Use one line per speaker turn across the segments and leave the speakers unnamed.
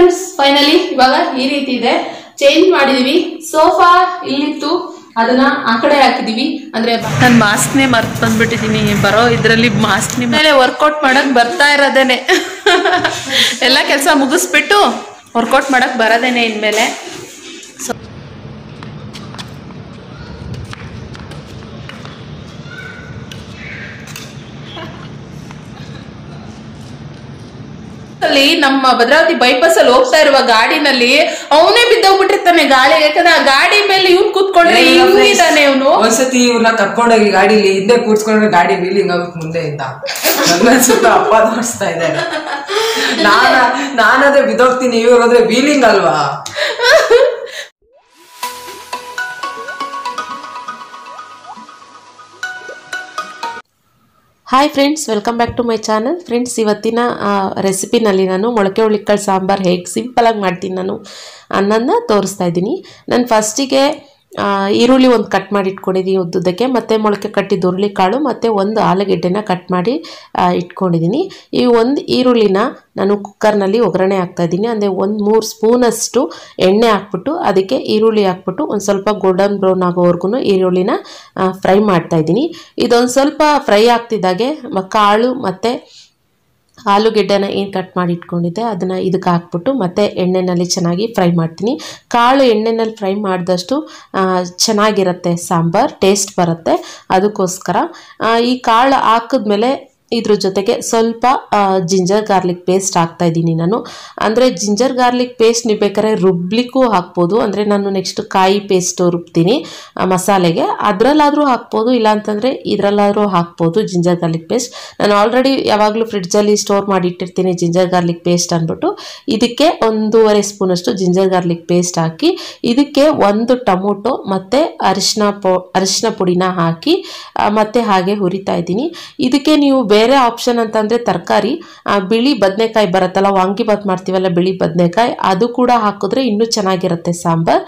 Friends finally ಇವಾಗ ಈ ರೀತಿ ಇದೆ ಚೇಂಜ್ ಮಾಡಿದೀವಿ ಸೋಫಾ ಇಲ್ಲಿತ್ತು ಅದನ್ನ ಆ ಕಡೆ ಹಾಕಿದೀವಿ ಅಂದ್ರೆ ನಾನು ಮಾಸ್ಕ್ನೇ ಮರ್ತ್ ಬಂದ್ಬಿಟ್ಟಿದೀನಿ ಬರೋ ಇದ್ರಲ್ಲಿ ಮಾಸ್ಕ್ ಮೇಲೆ ವರ್ಕೌಟ್ ಮಾಡಕ್ ಬರ್ತಾ ಇರೋದೇನೆ ಎಲ್ಲ ಕೆಲಸ ಮುಗಿಸ್ಬಿಟ್ಟು ವರ್ಕೌಟ್ ಮಾಡಕ್ ಬರೋದೇನೆ ಇನ್ಮೇಲೆ ಸೊ ಅಲ್ಲಿ ನಮ್ಮ ಭದ್ರಾವತಿ ಬೈಪಾಸ್ ಅಲ್ಲಿ ಹೋಗ್ತಾ ಇರುವ ಗಾಡಿನಲ್ಲಿ ಅವನೇ ಬಿದ್ದೋಗ್ಬಿಟ್ಟಿರ್ತಾನೆ ಗಾಳಿ ಯಾಕಂದ್ರೆ ಆ ಗಾಡಿ ಮೇಲೆ ಇವ್ನ್ ಕೂತ್ಕೊಂಡ್ರೆ ಇವ್ನು ಇದ್ದಾನೆ ಇವನು
ಒಂದ್ಸತಿ ಇವ್ರನ್ನ ಕರ್ಕೊಂಡೋಗಿ ಗಾಡಿಲಿ ಹಿಂದೆ ಕೂಡ್ಸ್ಕೊಂಡ್ರೆ ಗಾಡಿ ವೀಲಿಂಗ್ ಆಗುತ್ತೆ ಮುಂದೆ ಇಂದ ನನ್ನ ಸ್ವಲ್ಪ ಅಪ್ಪ ತೋರಿಸ್ತಾ ಇದ್ದಾರೆ ನಾನ ನಾನದೇ ಬಿದೋಗ್ತೀನಿ ಇವ್ರು ಹೋದ್ರೆ ವೀಲಿಂಗ್ ಅಲ್ವಾ
hi friends welcome back to my channel friends ಇವತ್ತಿನ ರೆಸಿಪಿನಲ್ಲಿ ನಾನು ಮೊಳಕೆ ಹುಳಿಕಾಳು ಸಾಂಬಾರು ಹೇಗೆ ಸಿಂಪಲಾಗಿ ಮಾಡ್ತೀನಿ ನಾನು ಅನ್ನೋದನ್ನ ತೋರಿಸ್ತಾ ಇದ್ದೀನಿ ನಾನು ಫಸ್ಟಿಗೆ ಆ, ಈರುಳ್ಳಿ ಒಂದು ಕಟ್ ಮಾಡಿ ಇಟ್ಕೊಂಡಿದ್ದೀನಿ ಉದ್ದುದಕ್ಕೆ ಮತ್ತು ಮೊಳಕೆ ಕಟ್ಟಿದ ಹುರುಳಿಕಾಳು ಮತ್ತು ಒಂದು ಆಲೂಗೆಡ್ಡೆನ ಕಟ್ ಮಾಡಿ ಆ, ಇಟ್ಕೊಂಡಿದ್ದೀನಿ ಈ ಒಂದು ಈರುಳ್ಳಿನ ನಾನು ಕುಕ್ಕರ್ನಲ್ಲಿ ಒಗ್ಗರಣೆ ಹಾಕ್ತಾ ಇದ್ದೀನಿ ಅಂದರೆ ಒಂದು ಮೂರು ಸ್ಪೂನಷ್ಟು ಎಣ್ಣೆ ಹಾಕ್ಬಿಟ್ಟು ಅದಕ್ಕೆ ಈರುಳ್ಳಿ ಹಾಕ್ಬಿಟ್ಟು ಒಂದು ಸ್ವಲ್ಪ ಗೋಲ್ಡನ್ ಬ್ರೌನ್ ಆಗೋವರೆಗೂ ಈರುಳ್ಳಿನ ಫ್ರೈ ಮಾಡ್ತಾ ಇದ್ದೀನಿ ಇದೊಂದು ಸ್ವಲ್ಪ ಫ್ರೈ ಆಗ್ತಿದ್ದಾಗೆ ಮ- ಕಾಳು ಮತ್ತು ಆಲೂಗೆಡ್ಡೆನ ಏನು ಕಟ್ ಮಾಡಿ ಇಟ್ಕೊಂಡಿದ್ದೆ ಅದನ್ನು ಇದಕ್ಕೆ ಹಾಕ್ಬಿಟ್ಟು ಮತ್ತೆ ಎಣ್ಣೆನಲ್ಲಿ ಚೆನ್ನಾಗಿ ಫ್ರೈ ಮಾಡ್ತೀನಿ ಕಾಳು ಎಣ್ಣೆನಲ್ಲಿ ಫ್ರೈ ಮಾಡಿದಷ್ಟು ಆ, ಚೆನ್ನಾಗಿರುತ್ತೆ ಸಾಂಬಾರ್ ಟೇಸ್ಟ್ ಬರುತ್ತೆ ಅದಕ್ಕೋಸ್ಕರ ಆ, ಈ ಕಾಳು ಹಾಕಿದ್ಮೇಲೆ ಇದ್ರ ಜೊತೆಗೆ ಸ್ವಲ್ಪ ಜಿಂಜರ್ ಗಾರ್ಲಿಕ್ ಪೇಸ್ಟ್ ಹಾಕ್ತಾ ಇದ್ದೀನಿ ನಾನು ಅಂದರೆ ಜಿಂಜರ್ ಗಾರ್ಲಿಕ್ ಪೇಸ್ಟ್ ನೀವು ಬೇಕಾದ್ರೆ ರುಬ್ಲಿಕ್ಕೂ ಹಾಕ್ಬೋದು ಅಂದರೆ ನಾನು ನೆಕ್ಸ್ಟ್ ಕಾಯಿ ಪೇಸ್ಟು ರುಬ್ತೀನಿ ಆ, ಮಸಾಲೆಗೆ ಅದರಲ್ಲಾದರೂ ಹಾಕ್ಬೋದು ಇಲ್ಲಾಂತಂದರೆ ಇದರಲ್ಲಾದರೂ ಹಾಕ್ಬೋದು ಜಿಂಜರ್ ಗಾರ್ಲಿಕ್ ಪೇಸ್ಟ್ ನಾನು ಆಲ್ರೆಡಿ ಯಾವಾಗಲೂ ಫ್ರಿಡ್ಜಲ್ಲಿ ಸ್ಟೋರ್ ಮಾಡಿ ಇಟ್ಟಿರ್ತೀನಿ ಜಿಂಜರ್ ಗಾರ್ಲಿಕ್ ಪೇಸ್ಟ್ ಅಂದ್ಬಿಟ್ಟು ಇದಕ್ಕೆ ಒಂದೂವರೆ ಸ್ಪೂನಷ್ಟು ಜಿಂಜರ್ ಗಾರ್ಲಿಕ್ ಪೇಸ್ಟ್ ಹಾಕಿ ಇದಕ್ಕೆ ಒಂದು ಟೊಮೊಟೊ ಮತ್ತು ಅರಿಶಿನ ಪೊ ಅರಿಶಿನ ಪುಡಿನ ಹಾಕಿ ಆ, ಮತ್ತೆ ಹಾಗೆ ಹುರಿತಾ ಇದ್ದೀನಿ ಇದಕ್ಕೆ ನೀವು ಬೇರೆ ಆಪ್ಷನ್ ಅಂತಂದರೆ ತರಕಾರಿ ಬಿಳಿ ಬದನೆಕಾಯಿ ಬರುತ್ತಲ್ಲ ವಾಂಗಿಬಾತ್ ಮಾಡ್ತೀವಲ್ಲ ಬಿಳಿ ಬದನೆಕಾಯಿ ಅದು ಕೂಡ ಹಾಕಿದ್ರೆ ಇನ್ನೂ ಚೆನ್ನಾಗಿರುತ್ತೆ ಸಾಂಬಾರ್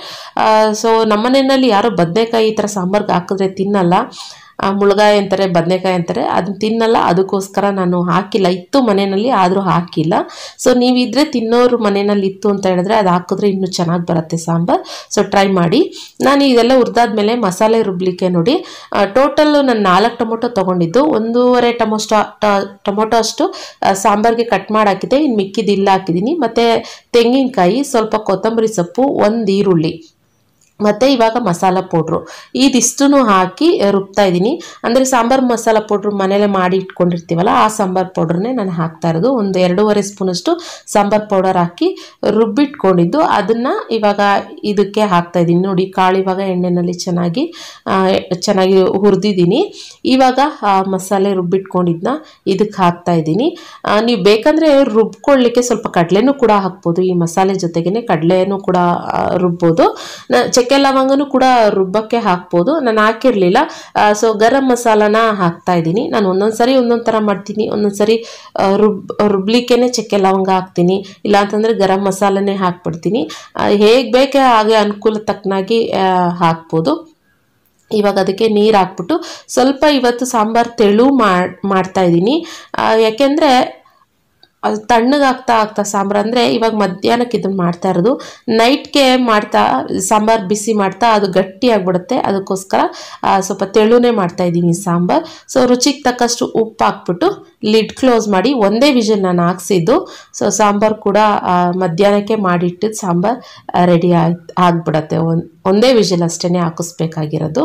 ಸೊ ನಮ್ಮನೆಯಲ್ಲಿ ಯಾರು ಬದನೆಕಾಯಿ ಈ ಥರ ಸಾಂಬಾರ್ಗೆ ಹಾಕಿದ್ರೆ ತಿನ್ನಲ್ಲ ಆ, ಮುಳ್ಗಾಯಿ ಅಂತಾರೆ ಬದನೆಕಾಯಿ ಅಂತಾರೆ ಅದನ್ನ ತಿನ್ನಲ್ಲ ಅದಕ್ಕೋಸ್ಕರ ನಾನು ಹಾಕಿಲ್ಲ ಇತ್ತು ಮನೆಯಲ್ಲಿ ಆದರೂ ಹಾಕಿಲ್ಲ ಸೊ ನೀವಿದ್ರೆ ತಿನ್ನೋರು ಮನೆಯಲ್ಲಿ ಇತ್ತು ಅಂತ ಹೇಳಿದ್ರೆ ಅದು ಹಾಕಿದ್ರೆ ಇನ್ನೂ ಚೆನ್ನಾಗಿ ಬರುತ್ತೆ ಸಾಂಬಾರ್ ಸೊ ಟ್ರೈ ಮಾಡಿ ನಾನು ಇದೆಲ್ಲ ಹುರಿದಾದ್ಮೇಲೆ ಮಸಾಲೆ ರುಬ್ಲಿಕ್ಕೆ ನೋಡಿ ಟೋಟಲ್ಲು ನಾನು ನಾಲ್ಕು ಟೊಮೊಟೊ ತೊಗೊಂಡಿದ್ದು ಒಂದೂವರೆ ಟೊಮೊಸ್ಟೊ ಟೊಮೊಟೊ ಅಷ್ಟು ಆ, ಸಾಂಬಾರ್ಗೆ ಕಟ್ ಮಾಡಿ ಹಾಕಿದ್ದೆ ಇನ್ನು ಮಿಕ್ಕಿದಿಲ್ಲ ಹಾಕಿದ್ದೀನಿ ಮತ್ತು ತೆಂಗಿನಕಾಯಿ ಸ್ವಲ್ಪ ಕೊತ್ತಂಬರಿ ಸೊಪ್ಪು ಒಂದು ಈರುಳ್ಳಿ ಮತ್ತು ಇವಾಗ ಮಸಾಲ ಪೌಡ್ರು ಇದಿಷ್ಟನ್ನು ಹಾಕಿ ರುಬ್ತಾ ಇದ್ದೀನಿ ಅಂದರೆ ಸಾಂಬಾರು ಮಸಾಲ ಪೌಡ್ರು ಮನೇಲೆ ಮಾಡಿ ಇಟ್ಕೊಂಡಿರ್ತೀವಲ್ಲ ಆ ಸಾಂಬಾರು ಪೌಡ್ರನ್ನೇ ನಾನು ಹಾಕ್ತಾ ಇರೋದು ಒಂದು ಎರಡೂವರೆ ಸ್ಪೂನಷ್ಟು ಸಾಂಬಾರು ಪೌಡರ್ ಹಾಕಿ ರುಬ್ಬಿಟ್ಕೊಂಡಿದ್ದು ಅದನ್ನು ಇವಾಗ ಇದಕ್ಕೆ ಹಾಕ್ತಾ ಇದ್ದೀನಿ ನೋಡಿ ಕಾಳು ಇವಾಗ ಎಣ್ಣೆಯಲ್ಲಿ ಚೆನ್ನಾಗಿ ಆ, ಚೆನ್ನಾಗಿ ಹುರಿದಿದ್ದೀನಿ ಇವಾಗ ಆ ಮಸಾಲೆ ರುಬ್ಬಿಟ್ಕೊಂಡಿದ್ದನ್ನ ಇದಕ್ಕೆ ಹಾಕ್ತಾ ಇದ್ದೀನಿ ಆ, ನೀವು ಬೇಕಂದರೆ ರುಬ್ಕೊಳ್ಳಿಕ್ಕೆ ಸ್ವಲ್ಪ ಕಡಲೆನೂ ಕೂಡ ಹಾಕ್ಬೋದು ಈ ಮಸಾಲೆ ಜೊತೆಗೇ ಕಡಲೆನೂ ಕೂಡ ಆ, ರುಬ್ಬೋದು ನ- ಚಕ್ಕೆ ಲವಂಗನೂ ಕೂಡ ರುಬ್ಬಕ್ಕೆ ಹಾಕ್ಬೋದು ನಾನು ಹಾಕಿರಲಿಲ್ಲ ಸೊ ಗರಂ ಮಸಾಲಾನ ಹಾಕ್ತಾ ಇದ್ದೀನಿ ನಾನು ಒಂದೊಂದು ಸರಿ ಒಂದೊಂದು ಥರ ಮಾಡ್ತೀನಿ ಒಂದೊಂದು ಸರಿ ಆ, ರುಬ್ ರುಬ್ಲಿಕ್ಕೇನೆ ಚಕ್ಕೆ ಲವಂಗ ಹಾಕ್ತೀನಿ ಇಲ್ಲ ಅಂತಂದರೆ ಗರಂ ಮಸಾಲನೇ ಹಾಕ್ಬಿಡ್ತೀನಿ ಹೇಗೆ ಬೇಕೇ ಹಾಗೆ ಅನುಕೂಲ ತಕ್ಕನಾಗಿ ಆ, ಹಾಕ್ಬೋದು ಇವಾಗ ಅದಕ್ಕೆ ನೀರು ಹಾಕ್ಬಿಟ್ಟು ಸ್ವಲ್ಪ ಇವತ್ತು ಸಾಂಬಾರು ತೆಳು ಮಾಡ್ ಮಾಡ್ತಾ ಇದ್ದೀನಿ ಯಾಕೆಂದರೆ ಅದು ತಣ್ಣಗೆ ಆಗ್ತಾ ಆಗ್ತಾ ಸಾಂಬಾರು ಅಂದರೆ ಇವಾಗ ಮಧ್ಯಾಹ್ನಕ್ಕೆ ಇದನ್ನು ಮಾಡ್ತಾ ಇರೋದು ನೈಟ್ಗೆ ಮಾಡ್ತಾ ಸಾಂಬಾರು ಬಿಸಿ ಮಾಡ್ತಾ ಅದು ಗಟ್ಟಿ ಆಗಿಬಿಡುತ್ತೆ ಅದಕ್ಕೋಸ್ಕರ ಆ, ಸ್ವಲ್ಪ ತೆಳುನೇ ಮಾಡ್ತಾ ಇದ್ದೀನಿ ಸಾಂಬಾರು ಸೊ ರುಚಿಗೆ ತಕ್ಕಷ್ಟು ಉಪ್ಪು ಹಾಕ್ಬಿಟ್ಟು ಲಿಡ್ ಕ್ಲೋಸ್ ಮಾಡಿ ಒಂದೇ ವಿಷಲ್ ನಾನು ಹಾಕ್ಸಿದ್ದು ಸೊ ಸಾಂಬಾರು ಕೂಡ ಆ, ಮಧ್ಯಾಹ್ನಕ್ಕೆ ಮಾಡಿಟ್ಟಿದ್ದು ಸಾಂಬಾರು ರೆಡಿ ಆಗಿ ಆಗಿಬಿಡತ್ತೆ ಒಂದು ಒಂದೇ ವಿಷಲ್ ಅಷ್ಟೇ ಹಾಕಿಸ್ಬೇಕಾಗಿರೋದು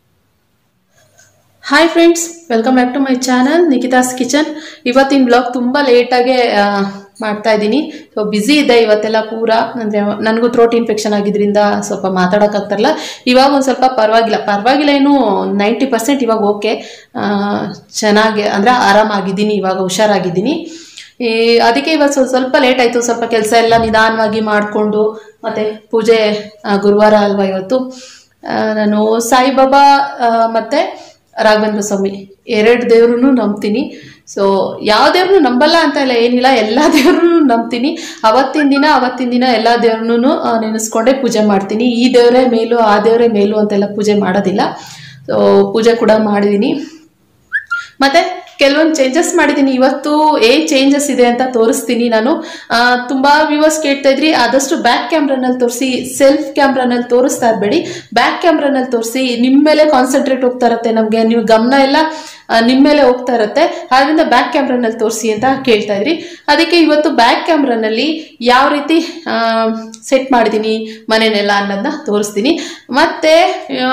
hi friends welcome back to my channel Nikita's kitchen ಇವತ್ತಿನ ಬ್ಲಾಗ್ ತುಂಬ ಲೇಟಾಗೆ ಮಾಡ್ತಾ ಇದ್ದೀನಿ ಸೊ ಬ್ಯುಸಿ ಇದೆ ಇವತ್ತೆಲ್ಲ ಪೂರ ಅಂದರೆ ನನಗೂ ಥ್ರೋಟ್ ಇನ್ಫೆಕ್ಷನ್ ಆಗಿದ್ರಿಂದ ಸ್ವಲ್ಪ ಮಾತಾಡೋಕ್ಕಾಗ್ತಾರಲ್ಲ ಇವಾಗ ಒಂದು ಸ್ವಲ್ಪ ಪರವಾಗಿಲ್ಲ ಪರವಾಗಿಲ್ಲ ಏನು ನೈಂಟಿ ಪರ್ಸೆಂಟ್ ಇವಾಗ ಓಕೆ ಚೆನ್ನಾಗಿ ಅಂದರೆ ಆರಾಮಾಗಿದ್ದೀನಿ ಇವಾಗ ಹುಷಾರಾಗಿದ್ದೀನಿ ಈ ಅದಕ್ಕೆ ಇವತ್ತು ಸ್ವಲ್ಪ ಸ್ವಲ್ಪ ಲೇಟ್ ಆಯಿತು ಸ್ವಲ್ಪ ಕೆಲಸ ಎಲ್ಲ ನಿಧಾನವಾಗಿ ಮಾಡಿಕೊಂಡು ಮತ್ತು ಪೂಜೆ ಆ, ಗುರುವಾರ ಅಲ್ವಾ ಇವತ್ತು ಆ, ನಾನು ಸಾಯಿಬಾಬಾ ಆ, ಮತ್ತೆ ರಾಘವೇಂದ್ರ ಸ್ವಾಮಿ ಎರಡು ದೇವ್ರನ್ನೂ ನಂಬ್ತೀನಿ ಸೊ ಯಾವ ದೇವ್ರನ್ನೂ ನಂಬಲ್ಲ ಅಂತ ಇಲ್ಲ ಏನಿಲ್ಲ ಎಲ್ಲ ದೇವ್ರನ್ನೂ ನಂಬ್ತೀನಿ ಅವತ್ತಿನ ದಿನ ಅವತ್ತಿನ ದಿನ ಎಲ್ಲ ದೇವ್ರನ್ನೂ ನೆನೆಸ್ಕೊಂಡೇ ಪೂಜೆ ಮಾಡ್ತೀನಿ ಈ ದೇವರೇ ಮೇಲು ಆ ದೇವರೇ ಮೇಲು ಅಂತೆಲ್ಲ ಪೂಜೆ ಮಾಡೋದಿಲ್ಲ ಸೊ ಪೂಜೆ ಕೂಡ ಮಾಡಿದ್ದೀನಿ ಮತ್ತೆ ಕೆಲವೊಂದು ಚೇಂಜಸ್ ಮಾಡಿದ್ದೀನಿ ಇವತ್ತು ಏನ್ ಚೇಂಜಸ್ ಇದೆ ಅಂತ ತೋರಿಸ್ತೀನಿ ನಾನು ಆ, ತುಂಬಾ ವ್ಯೂವರ್ಸ್ ಕೇಳ್ತಾ ಇದ್ರಿ ಆದಷ್ಟು ಬ್ಯಾಕ್ ಕ್ಯಾಮ್ರಾನಲ್ಲಿ ತೋರಿಸಿ ಸೆಲ್ಫ್ ಕ್ಯಾಮ್ರಾನಲ್ಲಿ ತೋರಿಸ್ತಾ ಇರಬೇಡಿ ಬ್ಯಾಕ್ ಕ್ಯಾಮ್ರಾನಲ್ಲಿ ತೋರಿಸಿ ನಿಮ್ಮ ಮೇಲೆ ಕಾನ್ಸಂಟ್ರೇಟ್ ಹೋಗ್ತಾ ಇರುತ್ತೆ ನಮಗೆ ನೀವು ಗಮನ ಎಲ್ಲ ಆ, ನಿಮ್ಮ ಮೇಲೆ ಹೋಗ್ತಾ ಇರುತ್ತೆ ಆದ್ರಿಂದ ಬ್ಯಾಕ್ ಕ್ಯಾಮ್ರಾನಲ್ಲಿ ತೋರಿಸಿ ಅಂತ ಕೇಳ್ತಾ ಇದ್ರಿ ಅದಕ್ಕೆ ಇವತ್ತು ಬ್ಯಾಕ್ ಕ್ಯಾಮ್ರಾನಲ್ಲಿ ಯಾವ ರೀತಿ ಸೆಟ್ ಮಾಡಿದ್ದೀನಿ ಮನೆನೆಲ್ಲ ಅನ್ನೋದನ್ನ ತೋರಿಸ್ತೀನಿ ಮತ್ತೆ ಆ,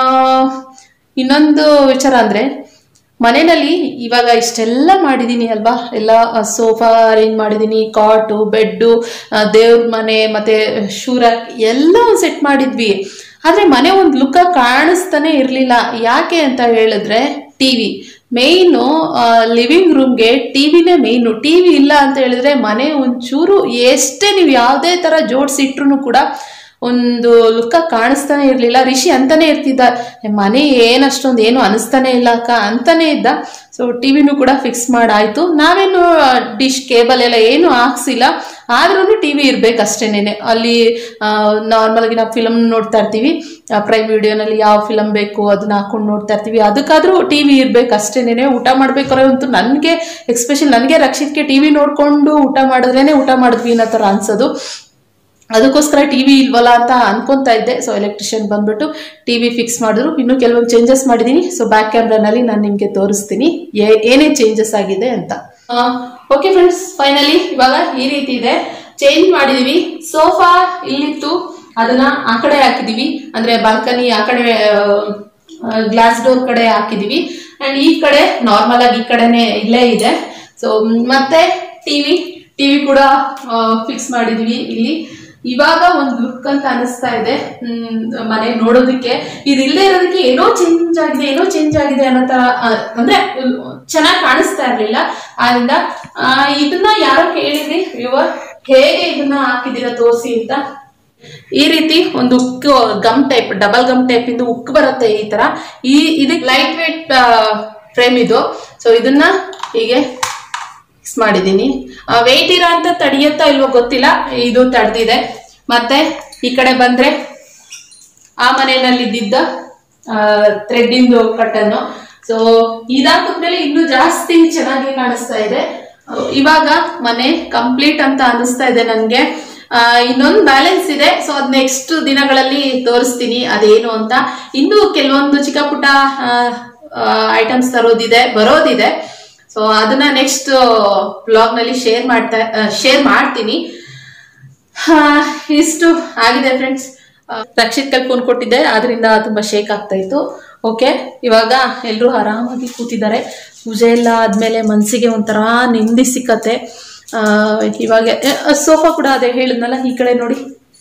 ಇನ್ನೊಂದು ವಿಚಾರ ಅಂದರೆ ಮನೆಯಲ್ಲಿ ಇವಾಗ ಇಷ್ಟೆಲ್ಲ ಮಾಡಿದ್ದೀನಿ ಅಲ್ವಾ ಎಲ್ಲ ಸೋಫಾ ಅರೇಂಜ್ ಮಾಡಿದ್ದೀನಿ ಕಾಟು ಬೆಡ್ಡು ದೇವ್ರ ಮನೆ ಮತ್ತೆ ಶೂರಕ್ ಎಲ್ಲ ಸೆಟ್ ಮಾಡಿದ್ವಿ ಆದರೆ ಮನೆ ಒಂದು ಲುಕ್ಕ ಕಾಣಿಸ್ತಾನೆ ಇರಲಿಲ್ಲ ಯಾಕೆ ಅಂತ ಹೇಳಿದ್ರೆ ಟಿ ವಿ ಮೇಯ್ನು ಲಿವಿಂಗ್ ರೂಮ್ಗೆ ಟಿ ವಿನೇ ಮೇಯ್ನು ಟಿ ವಿ ಇಲ್ಲ ಅಂತ ಹೇಳಿದ್ರೆ ಮನೆ ಒಂಚೂರು ಎಷ್ಟೇ ನೀವು ಯಾವುದೇ ಥರ ಜೋಡಿಸಿಟ್ರು ಕೂಡ ಒಂದು ಲುಕ್ಕ ಕಾಣಿಸ್ತಾನೆ ಇರಲಿಲ್ಲ ರಿಷಿ ಅಂತಾನೆ ಇರ್ತಿದ್ದ "ಏ, ಮನೆ ಏನು ಅಷ್ಟೊಂದು ಏನು ಅನಿಸ್ತಾನೆ ಇಲ್ಲ ಅಕ್ಕ ಅಂತಾನೆ ಇದ್ದ ಸೊ ಟಿ ವಿನೂ ಕೂಡ ಫಿಕ್ಸ್ ಮಾಡಾಯ್ತು ನಾವೇನು ಡಿಶ್ ಕೇಬಲ್ ಎಲ್ಲ ಏನು ಹಾಕ್ಸಿಲ್ಲ ಆದ್ರೂ ಟಿ ವಿ ಇರ್ಬೇಕು ಅಷ್ಟೇನೆ ಅಲ್ಲಿ ನಾರ್ಮಲ್ ಆಗಿ ನಾವು ಫಿಲಮ್ ನೋಡ್ತಾ ಇರ್ತೀವಿ ಪ್ರೈಮ್ ವಿಡಿಯೋನಲ್ಲಿ ಯಾವ ಫಿಲಮ್ ಬೇಕು ಅದನ್ನ ಹಾಕೊಂಡು ನೋಡ್ತಾ ಇರ್ತೀವಿ ಅದಕ್ಕಾದ್ರೂ ಟಿ ವಿ ಇರ್ಬೇಕು ಅಷ್ಟೇನೆ ಊಟ ಮಾಡ್ಬೇಕಾದ್ರೆ ಅಂತೂ ನನಗೆ ಎಕ್ಸ್ಪೆಷಲ್ ನನಗೆ ರಕ್ಷಿತ್ಗೆ ಟಿ ವಿ ನೋಡ್ಕೊಂಡು ಊಟ ಮಾಡಿದ್ರೇನೆ ಊಟ ಮಾಡಿದ್ವಿ ಅನ್ನೋ ಥರ ಅನ್ಸೋದು ಅದಕ್ಕೋಸ್ಕರ ಟಿ ವಿ ಇಲ್ವಲ್ಲ ಅಂತ ಅನ್ಕೊಂತಾ ಇದ್ದೆ ಸೊ ಎಲೆಕ್ಟ್ರಿಷಿಯನ್ ಬಂದ್ಬಿಟ್ಟು ಟಿ ವಿ ಫಿಕ್ಸ್ ಮಾಡಿದ್ರು ಇನ್ನು ಕೆಲವೊಂದು ಚೇಂಜಸ್ ಮಾಡಿದ್ದೀನಿ ಸೊ ಬ್ಯಾಕ್ ಕ್ಯಾಮ್ರಾನಲ್ಲಿ ನಾನು ನಿಮಗೆ ತೋರಿಸ್ತೀನಿ ಏ- ಏನೇ ಚೇಂಜಸ್ ಆಗಿದೆ ಅಂತ ಓಕೆ ಫ್ರೆಂಡ್ಸ್ ಫೈನಲಿ ಇವಾಗ ಈ ರೀತಿ ಇದೆ ಚೇಂಜ್ ಮಾಡಿದೀವಿ ಸೋಫಾ ಇಲ್ಲಿತ್ತು ಅದನ್ನ ಆ ಕಡೆ ಹಾಕಿದೀವಿ ಅಂದ್ರೆ ಬಾಲ್ಕನಿ ಆ ಕಡೆ ಗ್ಲಾಸ್ ಡೋರ್ ಕಡೆ ಹಾಕಿದೀವಿ ಅಂಡ್ ಈ ಕಡೆ ನಾರ್ಮಲ್ ಆಗಿ ಈ ಕಡೆನೆ ಇಲ್ಲೇ ಇದೆ ಸೊ ಮತ್ತೆ ಟಿವಿ ಟಿವಿ ಕೂಡ ಫಿಕ್ಸ್ ಮಾಡಿದೀವಿ ಇಲ್ಲಿ ಇವಾಗ ಒಂದು ಲುಕ್ ಅಂತ ಅನಿಸ್ತಾ ಇದೆ ಹ್ಮ್, ಮನೆ ನೋಡೋದಕ್ಕೆ ಇದು ಇಲ್ಲದೆ ಇರೋದಕ್ಕೆ ಏನೋ ಚೇಂಜ್ ಆಗಿದೆ ಏನೋ ಚೇಂಜ್ ಆಗಿದೆ ಅನ್ನೋ ತರ ಆ, ಅಂದ್ರೆ ಚೆನ್ನಾಗಿ ಕಾಣಿಸ್ತಾ ಇರ್ಲಿಲ್ಲ ಆದ್ರಿಂದ ಆ, ಇದನ್ನ ಯಾರೋ ಕೇಳಿದ್ರಿ ವ್ಯೂವರ್ ಹೇಗೆ ಇದನ್ನ ಹಾಕಿದಿರ ತೋರಿಸಿ ಅಂತ ಈ ರೀತಿ ಒಂದು ಉಕ್ಕು gum type double gum type ಇಂದ ಉಕ್ಕು ಬರುತ್ತೆ ಈ ತರ ಈ ಇದಕ್ಕೆ ಲೈಟ್ ವೇಟ್ ಫ್ರೇಮ್ ಇದು ಸೊ ಇದನ್ನ ಹೀಗೆ ಫಿಕ್ಸ್ ಮಾಡಿದ್ದೀನಿ ವೆಯ್ಟ್ ಇರೋ ಅಂತ ತಡಿಯತ್ತಾ ಇಲ್ವೋ ಗೊತ್ತಿಲ್ಲ ಇದು ತಡೆದಿದೆ ಮತ್ತೆ ಈ ಕಡೆ ಬಂದ್ರೆ ಆ ಮನೆಯಲ್ಲಿ ಇದ್ದಿದ್ದ ಥ್ರೆಡ್ ಇಂದು ಕಟ್ಟನ್ನು ಸೊ ಇದಾಕಿದ್ಮೇಲೆ ಇನ್ನೂ ಜಾಸ್ತಿ ಚೆನ್ನಾಗಿ ಕಾಣಿಸ್ತಾ ಇದೆ ಆ, ಇವಾಗ ಮನೆ ಕಂಪ್ಲೀಟ್ ಅಂತ ಅನಿಸ್ತಾ ಇದೆ ನನಗೆ ಇನ್ನೊಂದು ಬ್ಯಾಲೆನ್ಸ್ ಇದೆ ಸೊ ಅದ್ ನೆಕ್ಸ್ಟ್ ದಿನಗಳಲ್ಲಿ ತೋರಿಸ್ತೀನಿ ಅದೇನು ಅಂತ ಇನ್ನೂ ಕೆಲವೊಂದು ಚಿಕ್ಕ ಪುಟ್ಟ ಐಟಮ್ಸ್ ತರೋದಿದೆ ಬರೋದಿದೆ ಸೊ ಅದನ್ನ ನೆಕ್ಸ್ಟ್ ಬ್ಲಾಗ್ನಲ್ಲಿ ಶೇರ್ ಮಾಡ್ತಾ ಶೇರ್ ಮಾಡ್ತೀನಿ ಹಾ, ಇಷ್ಟು ಆಗಿದೆ ಫ್ರೆಂಡ್ಸ್ ರಕ್ಷಿತ್ ಕೈ ಫೋನ್ ಕೊಟ್ಟಿದ್ದೆ ಆದ್ರಿಂದ ತುಂಬಾ ಶೇಕ್ ಆಗ್ತಾ ಇತ್ತು ಓಕೆ ಇವಾಗ ಎಲ್ಲರೂ ಆರಾಮಾಗಿ ಕೂತಿದ್ದಾರೆ ಪೂಜೆ ಎಲ್ಲ ಆದ್ಮೇಲೆ ಮನಸ್ಸಿಗೆ ಒಂಥರ ನೆಮ್ಮದಿ ಸಿಕ್ಕತ್ತೆ ಆ, ಇವಾಗ ಸೋಫಾ ಕೂಡ ಅದೇ ಹೇಳಿದ್ನಲ್ಲ ಈ ಕಡೆ ನೋಡಿ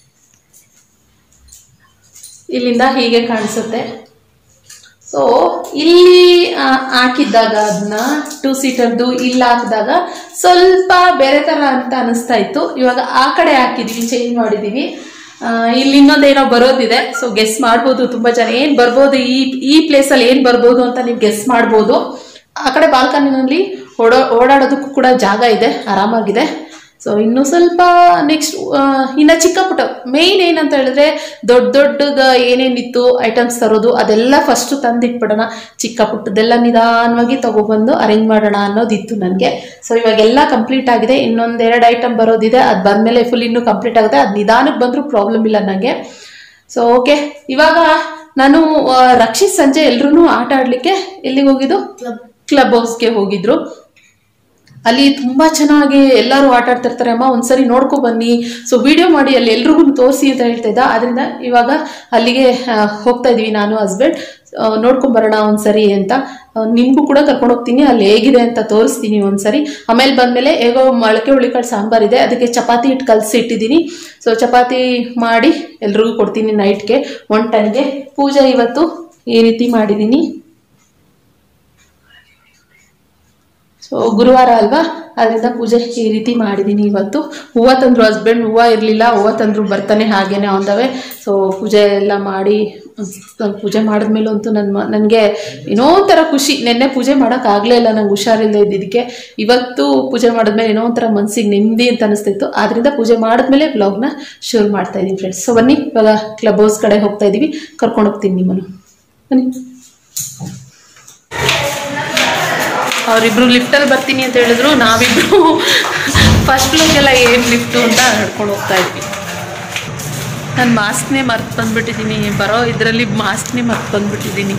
ಇಲ್ಲಿಂದ ಹೀಗೆ ಕಾಣಿಸುತ್ತೆ ಸೊ ಇಲ್ಲಿ ಆ, ಹಾಕಿದ್ದಾಗ ಅದನ್ನ ಟೂ ಸೀಟರ್ದು ಇಲ್ಲಿ ಹಾಕಿದಾಗ ಸ್ವಲ್ಪ ಬೇರೆ ತರ ಅಂತ ಅನಿಸ್ತಾ ಇತ್ತು ಇವಾಗ ಆ ಕಡೆ ಹಾಕಿದೀವಿ ಚೇಂಜ್ ಮಾಡಿದೀವಿ ಆ, ಇಲ್ಲಿ ಇನ್ನೊಂದೇನೋ ಬರೋದಿದೆ ಸೊ ಗೆಸ್ ಮಾಡ್ಬೋದು ತುಂಬಾ ಜನ ಏನ್ ಬರ್ಬೋದು ಈ ಈ ಪ್ಲೇಸ್ ಅಲ್ಲಿ ಏನ್ ಬರ್ಬೋದು ಅಂತ ನೀವು ಗೆಸ್ ಮಾಡ್ಬೋದು ಆ ಕಡೆ ಬಾಲ್ಕನಿನಲ್ಲಿ ಓಡೋ ಓಡಾಡೋದಕ್ಕೂ ಕೂಡ ಜಾಗ ಇದೆ ಆರಾಮಾಗಿದೆ ಸೊ ಇನ್ನು ಸ್ವಲ್ಪ ನೆಕ್ಸ್ಟ್ ಇನ್ನ ಚಿಕ್ಕ ಪುಟ್ಟ ಮೇಯ್ನ್ ಏನಂತ ಹೇಳಿದ್ರೆ ದೊಡ್ಡ ದೊಡ್ಡದ ಏನೇನಿತ್ತು ಐಟಮ್ಸ್ ತರೋದು ಅದೆಲ್ಲ ಫಸ್ಟ್ ತಂದಿಟ್ಬಿಡೋಣ ಚಿಕ್ಕ ಪುಟ್ಟದೆಲ್ಲ ನಿಧಾನವಾಗಿ ತಗೊಬಂದು ಅರೇಂಜ್ ಮಾಡೋಣ ಅನ್ನೋದಿತ್ತು ನನಗೆ ಸೊ ಇವಾಗೆಲ್ಲ ಕಂಪ್ಲೀಟ್ ಆಗಿದೆ ಇನ್ನೊಂದೆರಡು ಐಟಮ್ ಬರೋದಿದೆ ಅದು ಬಂದಮೇಲೆ ಫುಲ್ ಇನ್ನೂ ಕಂಪ್ಲೀಟ್ ಆಗುತ್ತೆ ಅದು ನಿಧಾನಕ್ಕೆ ಬಂದರೂ ಪ್ರಾಬ್ಲಮ್ ಇಲ್ಲ ನನಗೆ ಸೊ ಓಕೆ ಇವಾಗ ನಾನು ಆ, ರಕ್ಷಿತ್ ಸಂಜೆ ಎಲ್ರೂ ಆಟ ಆಡ್ಲಿಕ್ಕೆ ಎಲ್ಲಿಗೆ ಹೋಗಿದ್ದು ಕ್ಲಬ್ ಹೌಸ್ಗೆ ಹೋಗಿದ್ರು ಅಲ್ಲಿ ತುಂಬಾ ಚೆನ್ನಾಗಿ ಎಲ್ಲರೂ ಆಟ ಆಡ್ತಿರ್ತಾರೆ ಅಮ್ಮ ಒಂದ್ಸರಿ ನೋಡ್ಕೊ ಬನ್ನಿ ಸೊ ವಿಡಿಯೋ ಮಾಡಿ ಅಲ್ಲಿ ಎಲ್ರಿಗೂ ತೋರಿಸಿ ಅಂತ ಹೇಳ್ತಾ ಇದ್ದ ಅದರಿಂದ ಇವಾಗ ಅಲ್ಲಿಗೆ ಆ, ಹೋಗ್ತಾ ಇದೀವಿ ನಾನು ಹಸ್ಬೆಂಡ್ ನೋಡ್ಕೊಂಡ್ ಬರೋಣ ಒಂದ್ಸರಿ ಅಂತ ಆ, ನಿಮ್ಗೂ ಕೂಡ ಕರ್ಕೊಂಡು ಹೋಗ್ತೀನಿ ಅಲ್ಲಿ ಹೇಗಿದೆ ಅಂತ ತೋರಿಸ್ತೀನಿ ಒಂದ್ಸರಿ ಆಮೇಲೆ ಬಂದ್ಮೇಲೆ ಹೇಗೋ ಮೊಳಕೆ ಹುಳಿಕಾಳು ಸಾಂಬಾರ್ ಇದೆ ಅದಕ್ಕೆ ಚಪಾತಿ ಹಿಟ್ಟು ಕಲಸಿ ಇಟ್ಟಿದ್ದೀನಿ ಸೊ ಚಪಾತಿ ಮಾಡಿ ಎಲ್ರಿಗೂ ಕೊಡ್ತೀನಿ ನೈಟ್ಗೆ ಒನ್ ಟೈಮ್ಗೆ ಪೂಜೆ ಇವತ್ತು ಈ ರೀತಿ ಮಾಡಿದ್ದೀನಿ ಸೊ ಗುರುವಾರ ಅಲ್ವಾ ಅದರಿಂದ ಪೂಜೆ ಈ ರೀತಿ ಮಾಡಿದ್ದೀನಿ ಇವತ್ತು ಹೂವು ತಂದ್ರು ಹಸ್ಬೆಂಡ್ ಹೂವು ಇರಲಿಲ್ಲ ಹೂವು ತಂದ್ರು ಬರ್ತಾನೆ ಹಾಗೇನೆ ಆನ್ದವೆ ಸೊ ಪೂಜೆ ಎಲ್ಲ ಮಾಡಿ ನಾನ್ ಪೂಜೆ ಮಾಡಿದ್ಮೇಲೂ ಅಂತೂ ನನ್ನ ನನಗೆ ಏನೋ ಒಂಥರ ಖುಷಿ ನಿನ್ನೆ ಪೂಜೆ ಮಾಡೋಕ್ಕಾಗಲೇ ಇಲ್ಲ ನಂಗೆ ಹುಷಾರಿಲ್ಲದೆ ಇದ್ದಿದ್ದಕ್ಕೆ ಇವತ್ತು ಪೂಜೆ ಮಾಡಿದ್ಮೇಲೆ ಏನೋ ಒಂಥರ ಮನಸ್ಸಿಗೆ ನೆಮ್ಮದಿ ಅಂತ ಅನಿಸ್ತಿತ್ತು ಆದ್ರಿಂದ ಪೂಜೆ ಮಾಡಿದ್ಮೇಲೆ ಬ್ಲಾಗ್ನ ಶುರು ಮಾಡ್ತಾ ಇದ್ದೀನಿ ಫ್ರೆಂಡ್ಸ್ ಸೊ ಬನ್ನಿ ಇವಾಗ ಕ್ಲಬ್ ಹೌಸ್ ಕಡೆ ಹೋಗ್ತಾ ಇದ್ದೀವಿ ಕರ್ಕೊಂಡು ಹೋಗ್ತೀನಿ ನಿಮ್ಮನ್ನು ಬನ್ನಿ ಅವರಿಬ್ರು ಲಿಫ್ಟಲ್ಲಿ ಬರ್ತೀನಿ ಅಂತ ಹೇಳಿದ್ರು ನಾವಿಬ್ರು ಫಸ್ಟ್ ಫ್ಲೋರ್ಗೆಲ್ಲ ಏನು ಲಿಫ್ಟು ಅಂತ ನಡ್ಕೊಂಡು ಹೋಗ್ತಾ ಇದ್ವಿ ನಾನು ಮಾಸ್ಕ್ನೇ ಮರ್ತು ಬಂದ್ಬಿಟ್ಟಿದ್ದೀನಿ ಬರೋ ಇದರಲ್ಲಿ ಮಾಸ್ಕ್ನೇ ಮರ್ತು ಬಂದ್ಬಿಟ್ಟಿದ್ದೀನಿ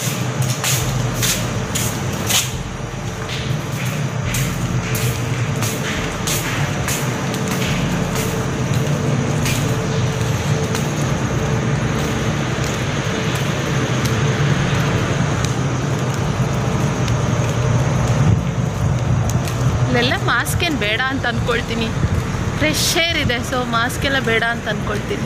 ಇಲ್ಲೆಲ್ಲ ಮಾಸ್ಕ್ ಏನು ಬೇಡ ಅಂತ ಅಂದ್ಕೊಳ್ತೀನಿ ಫ್ರೆಶ್ ಏರ್ ಇದೆ ಸೊ ಮಾಸ್ಕ್ ಎಲ್ಲ ಬೇಡ ಅಂತ ಅಂದ್ಕೊಳ್ತೀನಿ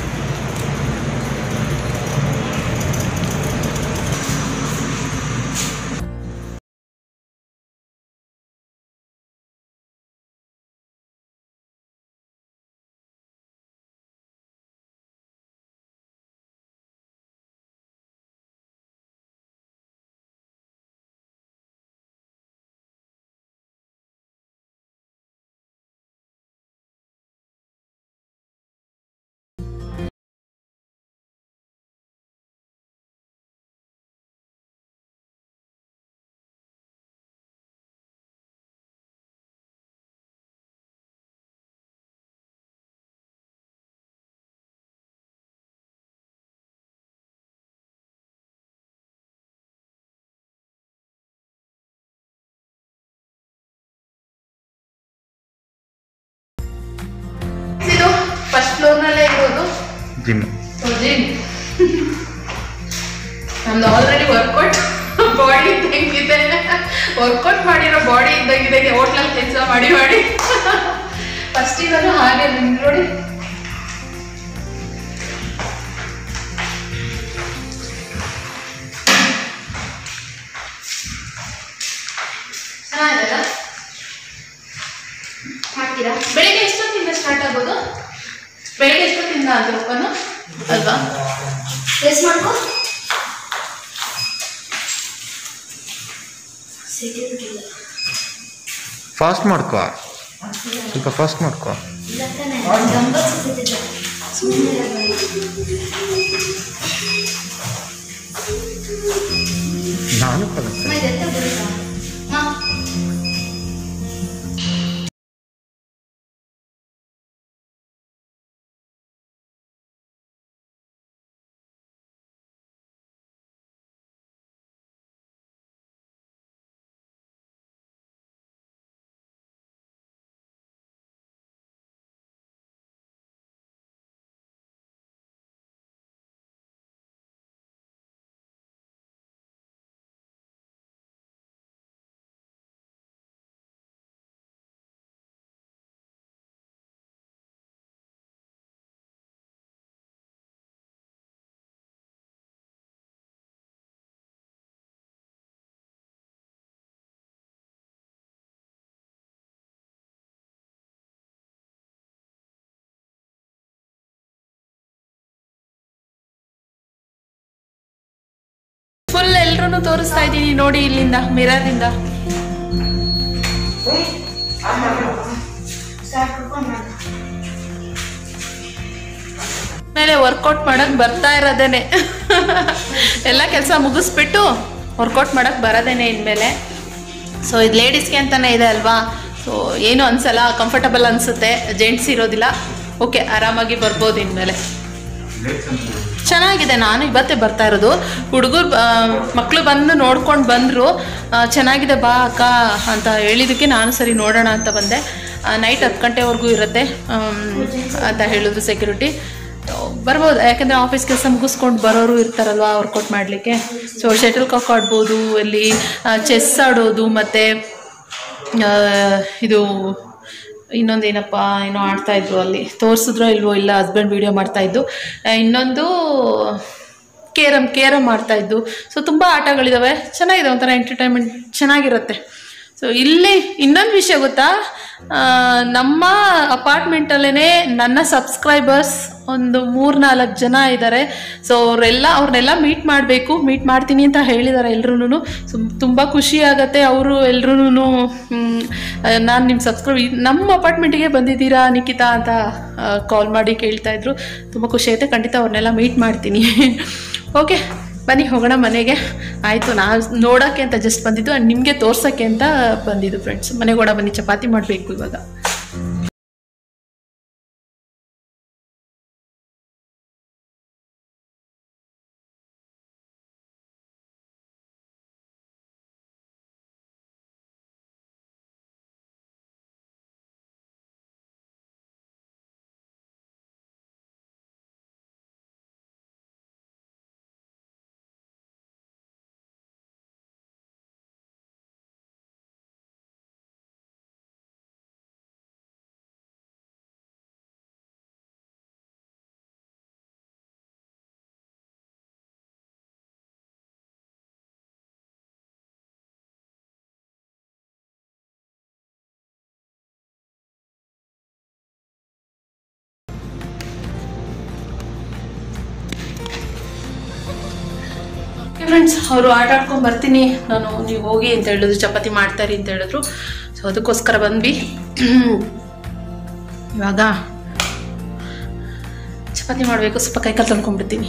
ಇದು ಫಸ್ಟ್ ಫ್ಲೋರ್ನಲ್ಲೇ ಇರೋದು
ಜಿಮ್
ಜಿಮ್ ನಮ್ದು ಆಲ್ರೆಡಿ ವರ್ಕೌಟ್ ಬಾಡಿ ಇದ್ದಂಗಿದೆ ವರ್ಕೌಟ್ ಮಾಡಿರೋ ಬಾಡಿ ಇದ್ದಂಗಿದೆ ಹೋಟ್ಲಲ್ಲಿ ಕೆಲಸ ಮಾಡಿ ಮಾಡಿ ಫಸ್ಟ್ ಇರೋದು ಹಾಗೆ ನಿಮ್ಗೆ ನೋಡಿ ಚೆನ್ನಾಗಿದೆಲ್ಲ ಮಾಡ್ತೀರಾ ಬೆಳಿಗ್ಗೆ ಎಷ್ಟೊತ್ತಿಂದ ಸ್ಟಾರ್ಟ್ ಆಗೋದು ಬೆಳಿಗ್ಗೆ ಎಷ್ಟೊತ್ತಿಂದ ಅದು ಓಪನು ಅಲ್ವಾ
ಟೇಸ್ಟ್ ಮಾಡ್ಕೊ
ಫಾಸ್ಟ್ ಮಾಡ್ಕೋ ಸ್ವಲ್ಪ ಫಾಸ್ಟ್ ಮಾಡ್ಕೋ
ಇಲ್ಲ ತಾನೆ ಗಂಬತ್ ಸಿಗ್ತಿದ್ದ ಸುಮ್ಮನೆ
ನಾನು ಕಲಿತೆ
ಇದೆಂತ ಬರುತ್ತಾ ಹಾ
ಫುಲ್ ಎಲ್ರೂ ತೋರಿಸ್ತಾ ಇದ್ದೀನಿ ನೋಡಿ ಇಲ್ಲಿಂದ ಮಿರರಿಂದ
ಸ್ಟಾರ್ಟ್ ಮಾಡ್ಕೊಂಡು ಮಾಡು
ಮೇಲೆ ವರ್ಕೌಟ್ ಮಾಡಕ್ ಬರ್ತಾ ಇರೋದೇನೆ ಎಲ್ಲ ಕೆಲಸ ಮುಗಿಸ್ಬಿಟ್ಟು ವರ್ಕೌಟ್ ಮಾಡಕ್ ಬರೋದೇನೆ ಇನ್ಮೇಲೆ ಸೊ ಇದು ಲೇಡೀಸ್ಗೆ ಅಂತಾನೆ ಇದೆ ಅಲ್ವಾ ಸೊ ಏನು ಅನ್ಸಲ್ಲ ಕಂಫರ್ಟಬಲ್ ಅನ್ಸುತ್ತೆ ಜೆಂಟ್ಸ್ ಇರೋದಿಲ್ಲ ಓಕೆ ಆರಾಮಾಗಿ ಬರ್ಬೋದು ಇನ್ಮೇಲೆ ಚೆನ್ನಾಗಿದೆ ನಾನು ಇವತ್ತೇ ಬರ್ತಾ ಇರೋದು ಹುಡುಗರು ಮಕ್ಕಳು ಬಂದು ನೋಡ್ಕೊಂಡು ಬಂದರು ಚೆನ್ನಾಗಿದೆ ಬಾ ಅಕ್ಕ ಅಂತ ಹೇಳಿದ್ದಕ್ಕೆ ನಾನು ಸರಿ ನೋಡೋಣ ಅಂತ ಬಂದೆ ನೈಟ್ ಹತ್ತು ಗಂಟೆವರೆಗೂ ಇರುತ್ತೆ ಆಮ್, ಅಂತ ಹೇಳಿದ್ರು ಸೆಕ್ಯೂರಿಟಿ ಬರ್ಬೋದು ಯಾಕಂದರೆ ಆಫೀಸ್ ಕೆಲಸ ಮುಗಿಸ್ಕೊಂಡು ಬರೋರು ಇರ್ತಾರಲ್ವ ವರ್ಕೌಟ್ ಮಾಡಲಿಕ್ಕೆ ಸೊ ಶಟಲ್ ಕಾಕ್ ಆಡ್ಬೋದು ಅಲ್ಲಿ ಚೆಸ್ ಆಡೋದು ಮತ್ತು ಇದು ಇನ್ನೊಂದೇನಪ್ಪ ಏನೋ ಆಡ್ತಾ ಇದ್ರು ಅಲ್ಲಿ ತೋರಿಸಿದ್ರೋ ಇಲ್ವೋ ಇಲ್ಲ ಹಸ್ಬೆಂಡ್ ವೀಡಿಯೋ ಮಾಡ್ತಾ ಇದ್ದು ಆ, ಇನ್ನೊಂದು ಕೇರಮ್ ಕೇರಮ್ ಆಡ್ತಾ ಇದ್ದು ಸೊ ತುಂಬ ಆಟಗಳಿದಾವೆ ಚೆನ್ನಾಗಿದೆ ಒಂಥರ ಎಂಟರ್ಟೈನ್ಮೆಂಟ್ ಚೆನ್ನಾಗಿರುತ್ತೆ ಸೊ ಇಲ್ಲಿ ಇನ್ನೊಂದು ವಿಷಯ ಗೊತ್ತಾ ಆ, ನಮ್ಮ ಅಪಾರ್ಟ್ಮೆಂಟಲ್ಲೇ ನನ್ನ ಸಬ್ಸ್ಕ್ರೈಬರ್ಸ್ ಒಂದು ಮೂರು ನಾಲ್ಕು ಜನ ಇದ್ದಾರೆ ಸೊ ಅವರೆಲ್ಲ ಅವ್ರನ್ನೆಲ್ಲ ಮೀಟ್ ಮಾಡಬೇಕು ಮೀಟ್ ಮಾಡ್ತೀನಿ ಅಂತ ಹೇಳಿದ್ದಾರೆ ಎಲ್ರೂ ತುಂಬ ಖುಷಿ ಆಗತ್ತೆ ಅವರು ಎಲ್ರೂ ನಾನು ನಿಮ್ಮ ಸಬ್ಸ್ಕ್ರೈಬ್ ನಮ್ಮ ಅಪಾರ್ಟ್ಮೆಂಟಿಗೆ ಬಂದಿದ್ದೀರಾ ನಿಖಿತಾ ಅಂತ ಕಾಲ್ ಮಾಡಿ ಕೇಳ್ತಾ ಇದ್ರು ತುಂಬ ಖುಷಿ ಆಗುತ್ತೆ ಖಂಡಿತ ಅವ್ರನ್ನೆಲ್ಲ ಮೀಟ್ ಮಾಡ್ತೀನಿ ಓಕೆ ಬನ್ನಿ ಹೋಗೋಣ ಮನೆಗೆ ಆಯಿತು ನಾನು ನೋಡೋಕ್ಕೆ ಅಂತ ಜಸ್ಟ್ ಬಂದಿದ್ದು ಆ್ಯಂಡ್ ನಿಮಗೆ ತೋರ್ಸೋಕ್ಕೆ ಅಂತ ಬಂದಿದ್ದು ಫ್ರೆಂಡ್ಸ್ ಮನೆಗೆ ಕೂಡ ಬನ್ನಿ ಚಪಾತಿ ಮಾಡಬೇಕು ಇವಾಗ ಫ್ರೆಂಡ್ಸ್ ಅವರು ಆಟ ಆಡ್ಕೊಂಡು ಬರ್ತೀನಿ ನಾನು ನೀವು ಹೋಗಿ ಅಂತ ಹೇಳಿದ್ರು ಚಪಾತಿ ಮಾಡ್ತಾರೆ ಅಂತ ಹೇಳಿದ್ರು ಸೊ ಅದಕ್ಕೋಸ್ಕರ ಬಂದ್ವಿ ಇವಾಗ ಚಪಾತಿ ಮಾಡಬೇಕು ಸ್ವಲ್ಪ ಕೈಕಾಲು ತಂದ್ಕೊಂಡ್ಬಿಡ್ತೀನಿ